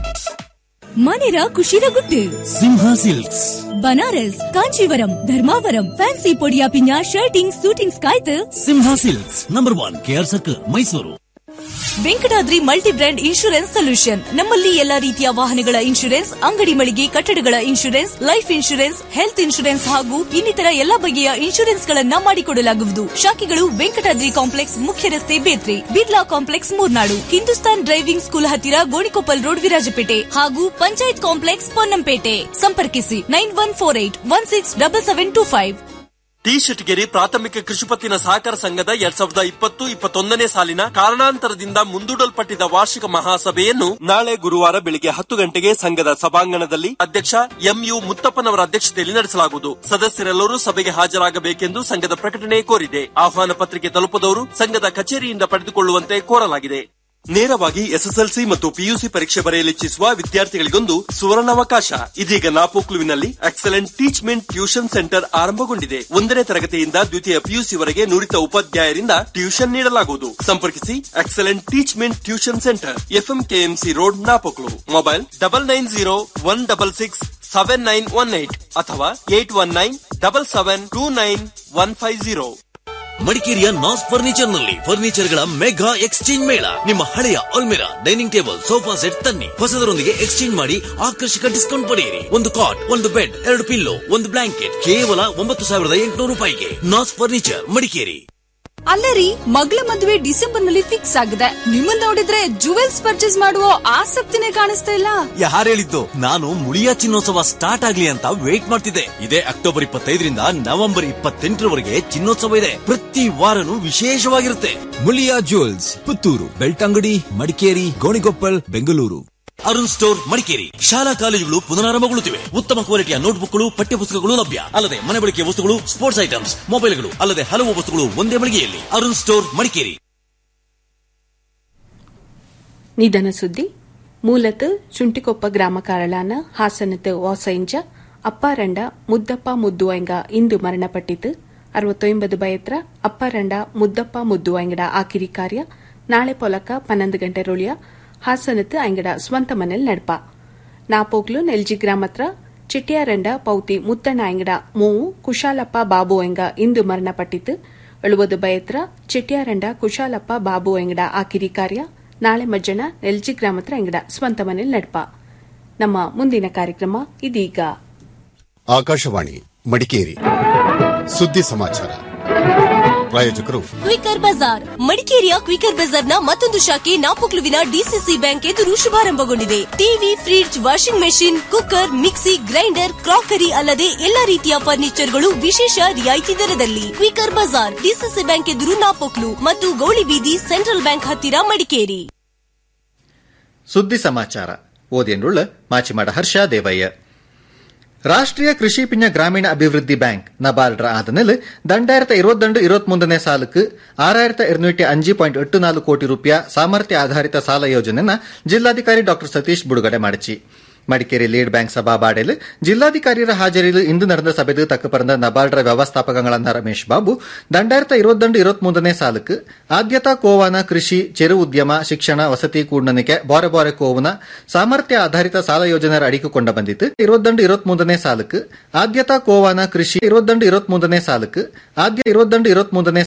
S14: ಮನೆರ ಖುಷಿರ ಗುಟ್ಟು
S13: ಸಿಂಹ ಸಿಲ್ಕ್ಸ್
S14: ಬನಾರಸ್ ಕಾಂಚೀವರಂ ಧರ್ಮಾವರಂ ಫ್ಯಾನ್ಸಿ ಪೊಡಿಯ ಪಿನ್ಯ ಶರ್ಟಿಂಗ್ ಸೂಟಿಂಗ್ಸ್ ಕಾಯ್ತು
S13: Simha silks number one K R circle Mysuru
S14: Venkatadri multi brand insurance solution ನಮ್ಮಲ್ಲಿ ಎಲ್ಲಾ ರೀತಿಯ ವಾಹನಗಳ ಇನ್ಶೂರೆನ್ಸ್ ಅಂಗಡಿ ಮಳಿಗೆ ಕಟ್ಟಡಗಳ insurance life insurance health insurance ಹಾಗೂ ಇನ್ನಿತರ ಎಲ್ಲಾ ಬಗೆಯ ಇನ್ಶೂರೆನ್ಸ್ ಗಳನ್ನ ಮಾಡಿಕೊಡಲಾಗುವುದು ಶಾಖೆಗಳು ವೆಂಕಟಾದ್ರಿ ಕಾಂಪ್ಲೆಕ್ಸ್ ಮುಖ್ಯ ರಸ್ತೆ Bethri Birla complex Murnad Hindustan driving school ಹತ್ತಿರ ಗೋಣಿಕೊಪ್ಪಲ್ ರೋಡ್ ವಿರಾಜಪೇಟೆ ಹಾಗೂ ಪಂಚಾಯತ್ ಕಾಂಪ್ಲೆಕ್ಸ್ ಪೊನ್ನಂಪೇಟೆ ಸಂಪರ್ಕಿಸಿ nine one four eight one six double seven two five
S16: T Shettigeri ಪ್ರಾಥಮಿಕ ಕೃಷಿ ಪತ್ತಿನ ಸಹಕಾರ ಸಂಘದ ಎರಡ್ ಸಾವಿರದ ಇಪ್ಪತ್ತು ಇಪ್ಪತ್ತೊಂದನೇ ಸಾಲಿನ ಕಾರಣಾಂತರದಿಂದ ಮುಂದೂಡಲ್ಪಟ್ಟಿದ್ದ ವಾರ್ಷಿಕ ಮಹಾಸಭೆಯನ್ನು ನಾಳೆ ಗುರುವಾರ ಬೆಳಿಗ್ಗೆ ಹತ್ತು ಗಂಟೆಗೆ ಸಂಘದ ಸಭಾಂಗಣದಲ್ಲಿ ಅಧ್ಯಕ್ಷ ಎಂಯು ಮುತ್ತಪ್ಪನವರ ಅಧ್ಯಕ್ಷತೆಯಲ್ಲಿ ನಡೆಸಲಾಗುವುದು ಸದಸ್ಯರೆಲ್ಲರೂ ಸಭೆಗೆ ಹಾಜರಾಗಬೇಕೆಂದು ಸಂಘದ ಪ್ರಕಟಣೆ ಕೋರಿದೆ ಆಹ್ವಾನ ಪತ್ರಿಕೆ ತಲುಪದವರು ಸಂಘದ ಕಚೇರಿಯಿಂದ ಪಡೆದುಕೊಳ್ಳುವಂತೆ ಕೋರಲಾಗಿದೆ ನೇರವಾಗಿ ಎಸ್ಎಸ್ಎಲ್ಸಿ ಮತ್ತು ಪಿಯುಸಿ ಪರೀಕ್ಷೆ ಬರೆಯಲಿಚ್ಛಿಸುವ ವಿದ್ಯಾರ್ಥಿಗಳಿಗೊಂದು ಸುವರ್ಣಾವಕಾಶ ಇದೀಗ ನಾಪೋಕ್ಲುವಿನಲ್ಲಿ ಎಕ್ಸಲೆಂಟ್ ಟೀಚ್ಮೆಂಟ್ ಟ್ಯೂಷನ್ ಸೆಂಟರ್ ಆರಂಭಗೊಂಡಿದೆ ಒಂದನೇ ತರಗತಿಯಿಂದ ದ್ವಿತೀಯ ಪಿಯುಸಿವರೆಗೆ ನುರಿತ ಉಪಾಧ್ಯಾಯರಿಂದ ಟ್ಯೂಷನ್ ನೀಡಲಾಗುವುದು ಸಂಪರ್ಕಿಸಿ excellent teachment tuition centre FMKMC road Napoklu mobile double nine zero one double six seven nine one eight ಅಥವಾ eight one nine double seven two nine one five zero
S13: ಮಡಿಕೇರಿಯ ನಾಸ್ ಫರ್ನಿಚರ್ ನಲ್ಲಿ ಫರ್ನಿಚರ್ ಗಳ ಮೆಗಾ ಎಕ್ಸ್ಚೇಂಜ್ ಮೇಳ ನಿಮ್ಮ ಹಳೆಯ ಅಲ್ಮೆರಾ dining table sofa set ತನ್ನಿ ಹೊಸದರೊಂದಿಗೆ ಎಕ್ಸ್ಚೇಂಜ್ ಮಾಡಿ ಆಕರ್ಷಕ ಡಿಸ್ಕೌಂಟ್ ಪಡೆಯಿರಿ ಒಂದು ಕಾಟ್ ಒಂದು ಬೆಡ್ ಎರಡು ಪಿಲ್ಲೋ ಒಂದು ಬ್ಲಾಂಕೆಟ್ ಕೇವಲ ಒಂಬತ್ತು ಸಾವಿರದ ಎಂಟುನೂರು ರೂಪಾಯಿಗೆ ನಾಸ್ ಫರ್ನಿಚರ್ ಮಡಿಕೇರಿ
S14: ಅಲ್ಲ ರೀ ಮಗಳ ಮದುವೆ ಡಿಸೆಂಬರ್ ನಲ್ಲಿ ಫಿಕ್ಸ್ ಆಗಿದೆ ನಿಮ್ಮನ್ನ ನೋಡಿದ್ರೆ ಜುವೆಲ್ಸ್ ಪರ್ಚೇಸ್ ಮಾಡುವ ಆಸಕ್ತಿನೇ ಕಾಣಿಸ್ತಾ ಇಲ್ಲ
S13: ಯಾರು ಹೇಳಿದ್ದು ನಾನು ಮುಳಿಯಾ ಚಿನ್ನೋತ್ಸವ ಸ್ಟಾರ್ಟ್ ಆಗ್ಲಿ ಅಂತ ವೇಟ್ ಮಾಡ್ತಿದ್ದೆ ಇದೇ ಅಕ್ಟೋಬರ್ ಇಪ್ಪತ್ತೈದರಿಂದ ನವೆಂಬರ್ ಇಪ್ಪತ್ತೆಂಟರವರೆಗೆ ಚಿನ್ನೋತ್ಸವ ಇದೆ ಪ್ರತಿ ವಾರನೂ ವಿಶೇಷವಾಗಿರುತ್ತೆ
S17: ಮುಳಿಯಾ ಜ್ಯುವೆಲ್ಸ್ ಪುತ್ತೂರು ಬೆಳ್ತಂಗಡಿ ಮಡಿಕೇರಿ ಗೋಣಿಕೊಪ್ಪಲ್ ಬೆಂಗಳೂರು
S13: ಅರುಣ್ ಸ್ಟೋರ್ ಮಡಿಕೇರಿ ಶಾಲಾ ಕಾಲೇಜುಗಳು ಪುನರಾರಂಭಗೊಳ್ಳುತ್ತಿವೆ ಉತ್ತಮ ಕ್ವಾಲಿಟಿಯ ನೋಟ್ಬುಕ್ಗಳು ಪಠ್ಯಪುಸ್ತಕಗಳು ಲಭ್ಯ ಅಲ್ಲದೆ ಮನೆ ಬಳಕೆಯ ವಸ್ತುಗಳು ಸ್ಪೋರ್ಟ್ಸ್ ಐಟಮ್ಸ್ ಮೊಬೈಲ್ಗಳು ಅಲ್ಲದೆ ಹಲವು ವಸ್ತುಗಳು ಒಂದೇ ಮಳಿಗೆಯಲ್ಲಿ ಅರುಣ್ ಸ್ಟೋರ್ ಮಡಿಕೇರಿ
S2: ನಿಧನ ಸುದ್ದಿ ಮೂಲತ್ ಚುಂಟಿಕೊಪ್ಪ ಗ್ರಾಮ ಕಾರಳಾನ ಹಾಸನತ್ ವಾಸೈಂಜ ಅಪ್ಪಾರಂಡ ಮುದ್ದಪ್ಪ ಮುದ್ದುವಂಗ ಇಂದು ಮರಣಪಟ್ಟಿತು ಅರವತ್ತೊಂಬದು ಬಯತ್ರ ಅಪ್ಪಾರಂಡ ಮುದ್ದಪ್ಪ ಮುದ್ದುವಂಗಡ ಆಕಿರಿ ಕಾರ್ಯ ನಾಳೆ ಪೊಲಕ ಪನ್ನೊಂದು ಗಂಟೆ ರೊಳಿಯ ಹಾಸನತ್ ಅಂಗಡ ಸ್ವಂತ ಮನೆಲ್ ನಡ್ಪ ನಾಪೋಗ್ಲು ನೆಲ್ಜಿ ಗ್ರಾಮತ್ರ ಚಿಟ್ಟಿಯಾರಂಡ ಪೌತಿ ಮುತ್ತಣ್ಣ ಅಂಗಡ ಮೂವು ಕುಶಾಲಪ್ಪ ಬಾಬು ಎಂಗ ಇಂದು ಮರಣಪಟ್ಟಿತು ಎಳುವುದು ಬಯತ್ರ ಚಿಟ್ಟಿಯಾರಂಡ ಕುಶಾಲಪ್ಪ ಬಾಬು ಎಂಗಡ ಆಕಿರಿ ಕಾರ್ಯ ನಾಳೆ ಮಜ್ಜನ ನೆಲ್ಜಿ ಗ್ರಾಮತ್ರ ಅಂಗಡ ಸ್ವಂತ ಮನೆಲ್ ನಡ್ಪ ನಮ್ಮ ಮುಂದಿನ ಕಾರ್ಯಕ್ರಮ ಇದೀಗ
S18: ಆಕಾಶವಾಣಿ ಮಡಿಕೇರಿ ಸುದ್ದಿ ಸಮಾಚಾರ ಪ್ರಾಯೋಜಕರು
S14: ಕ್ವಿಕರ್ ಬಜಾರ್ ಮಡಿಕೇರಿಯ ಕ್ವಿಕರ್ ಬಜಾರ್ನ ಮತ್ತೊಂದು ಶಾಖೆ ನಾಪೊಕ್ಲುವಿನ ಡಿಸಿಸಿ ಬ್ಯಾಂಕ್ ಎದುರು ಶುಭಾರಂಭಗೊಂಡಿದೆ TV fridge washing machine cooker mixie grinder crockery ಅಲ್ಲದೆ ಎಲ್ಲಾ ರೀತಿಯ ಫರ್ನಿಚರ್ಗಳು ವಿಶೇಷ ರಿಯಾಯಿತಿ ದರದಲ್ಲಿ ಕ್ವಿಕರ್ ಬಜಾರ್ ಡಿಸಿಸಿ ಬ್ಯಾಂಕ್ ಎದುರು ನಾಪೊಕ್ಲು ಮತ್ತು ಗೌಳಿಬೀದಿ ಸೆಂಟ್ರಲ್ ಬ್ಯಾಂಕ್ ಹತ್ತಿರ ಮಡಿಕೇರಿ
S19: ಸುದ್ದಿ ಸಮಾಚಾರ ಓದಿಯನ್ನುಳ್ಳ ಮಾಚಿಮಾಡ ಹರ್ಷ ದೇವಯ್ಯ ರಾಷ್ಟ್ರೀಯ ಕೃಷಿ ಪಿಂಜ ಗ್ರಾಮೀಣ ಅಭಿವೃದ್ಧಿ ಬ್ಯಾಂಕ್ ನಬಾರ್ಡ್ರ ಆದನೆಲ್ ದಂಡಾயிரத்த இருபத்தண்டு இருபತ್ಮೂಂದನೇ ಸಾಲಕ್ಕೆ ಆರಾಯಿರತ್ತ ഇരുന്നൂറ്റി ಅഞ്ചು ಪಾಯಿಂಟ್ ಎಟ್ಟು ನಾಲ್ಕು ಕೋಟಿ ರೂಪಾಯಿ ಸಾಮರ್ಥ್ಯ ಆಧಾರಿತ ಸಾಲ ಯೋಜನೆನ ಜಿಲ್ಲಾಧಿಕಾರಿ ಡಾ ಸತೀಶ್ ಬಿಡುಗಡೆ ಮಾಡಿಚಿ ಮಡಿಕೇರಿ ಲೀಡ್ ಬ್ಯಾಂಕ್ ಸಭಾಬಾಡೆಲ್ ಜಿಲ್ಲಾಧಿಕಾರಿಯರ ಹಾಜರಿಯಲ್ಲಿ ಇಂದು ನಡೆದ ಸಭೆದು ತಕ್ಕ ಪರಂದ ನಬಾರ್ಡ್ರ ವ್ಯವಸ್ಥಾಪಕಗಳಾದ ರಮೇಶ್ ಬಾಬು ದಂಡಾಯಿರತ್ತ இருபத்தண்டு இருபತ್ಮೂಂದನೇ ಸಾಲಕ್ಕೆ ಆದ್ಯತಾ ಕೋವಾನ ಕೃಷಿ ಚೆರು ಉದ್ಯಮ ಶಿಕ್ಷಣ ವಸತಿ ಕೂಡನಿಕೆ ಬಾರೆ ಬಾರೆ ಕೋವನ ಸಾಮರ್ಥ್ಯ ಆಧಾರಿತ ಸಾಲ ಯೋಜನೆ ಅಡಿಕೆ ಕೊಂಡ ಬಂದಿತ್ತು இருபத்தண்டு இருபತ್ಮೂಂದನೇ ಸಾಲಕ್ಕೆ ಆದ್ಯತಾ ಕೋವಾನ ಕೃಷಿ இருபத்தண்டு இருபತ್ಮೂಂದನೇ ಸಾಲಕ್ಕೆ ಆದ್ಯ இருபத்தண்டு இருபತ್ಮೂಂದನೇ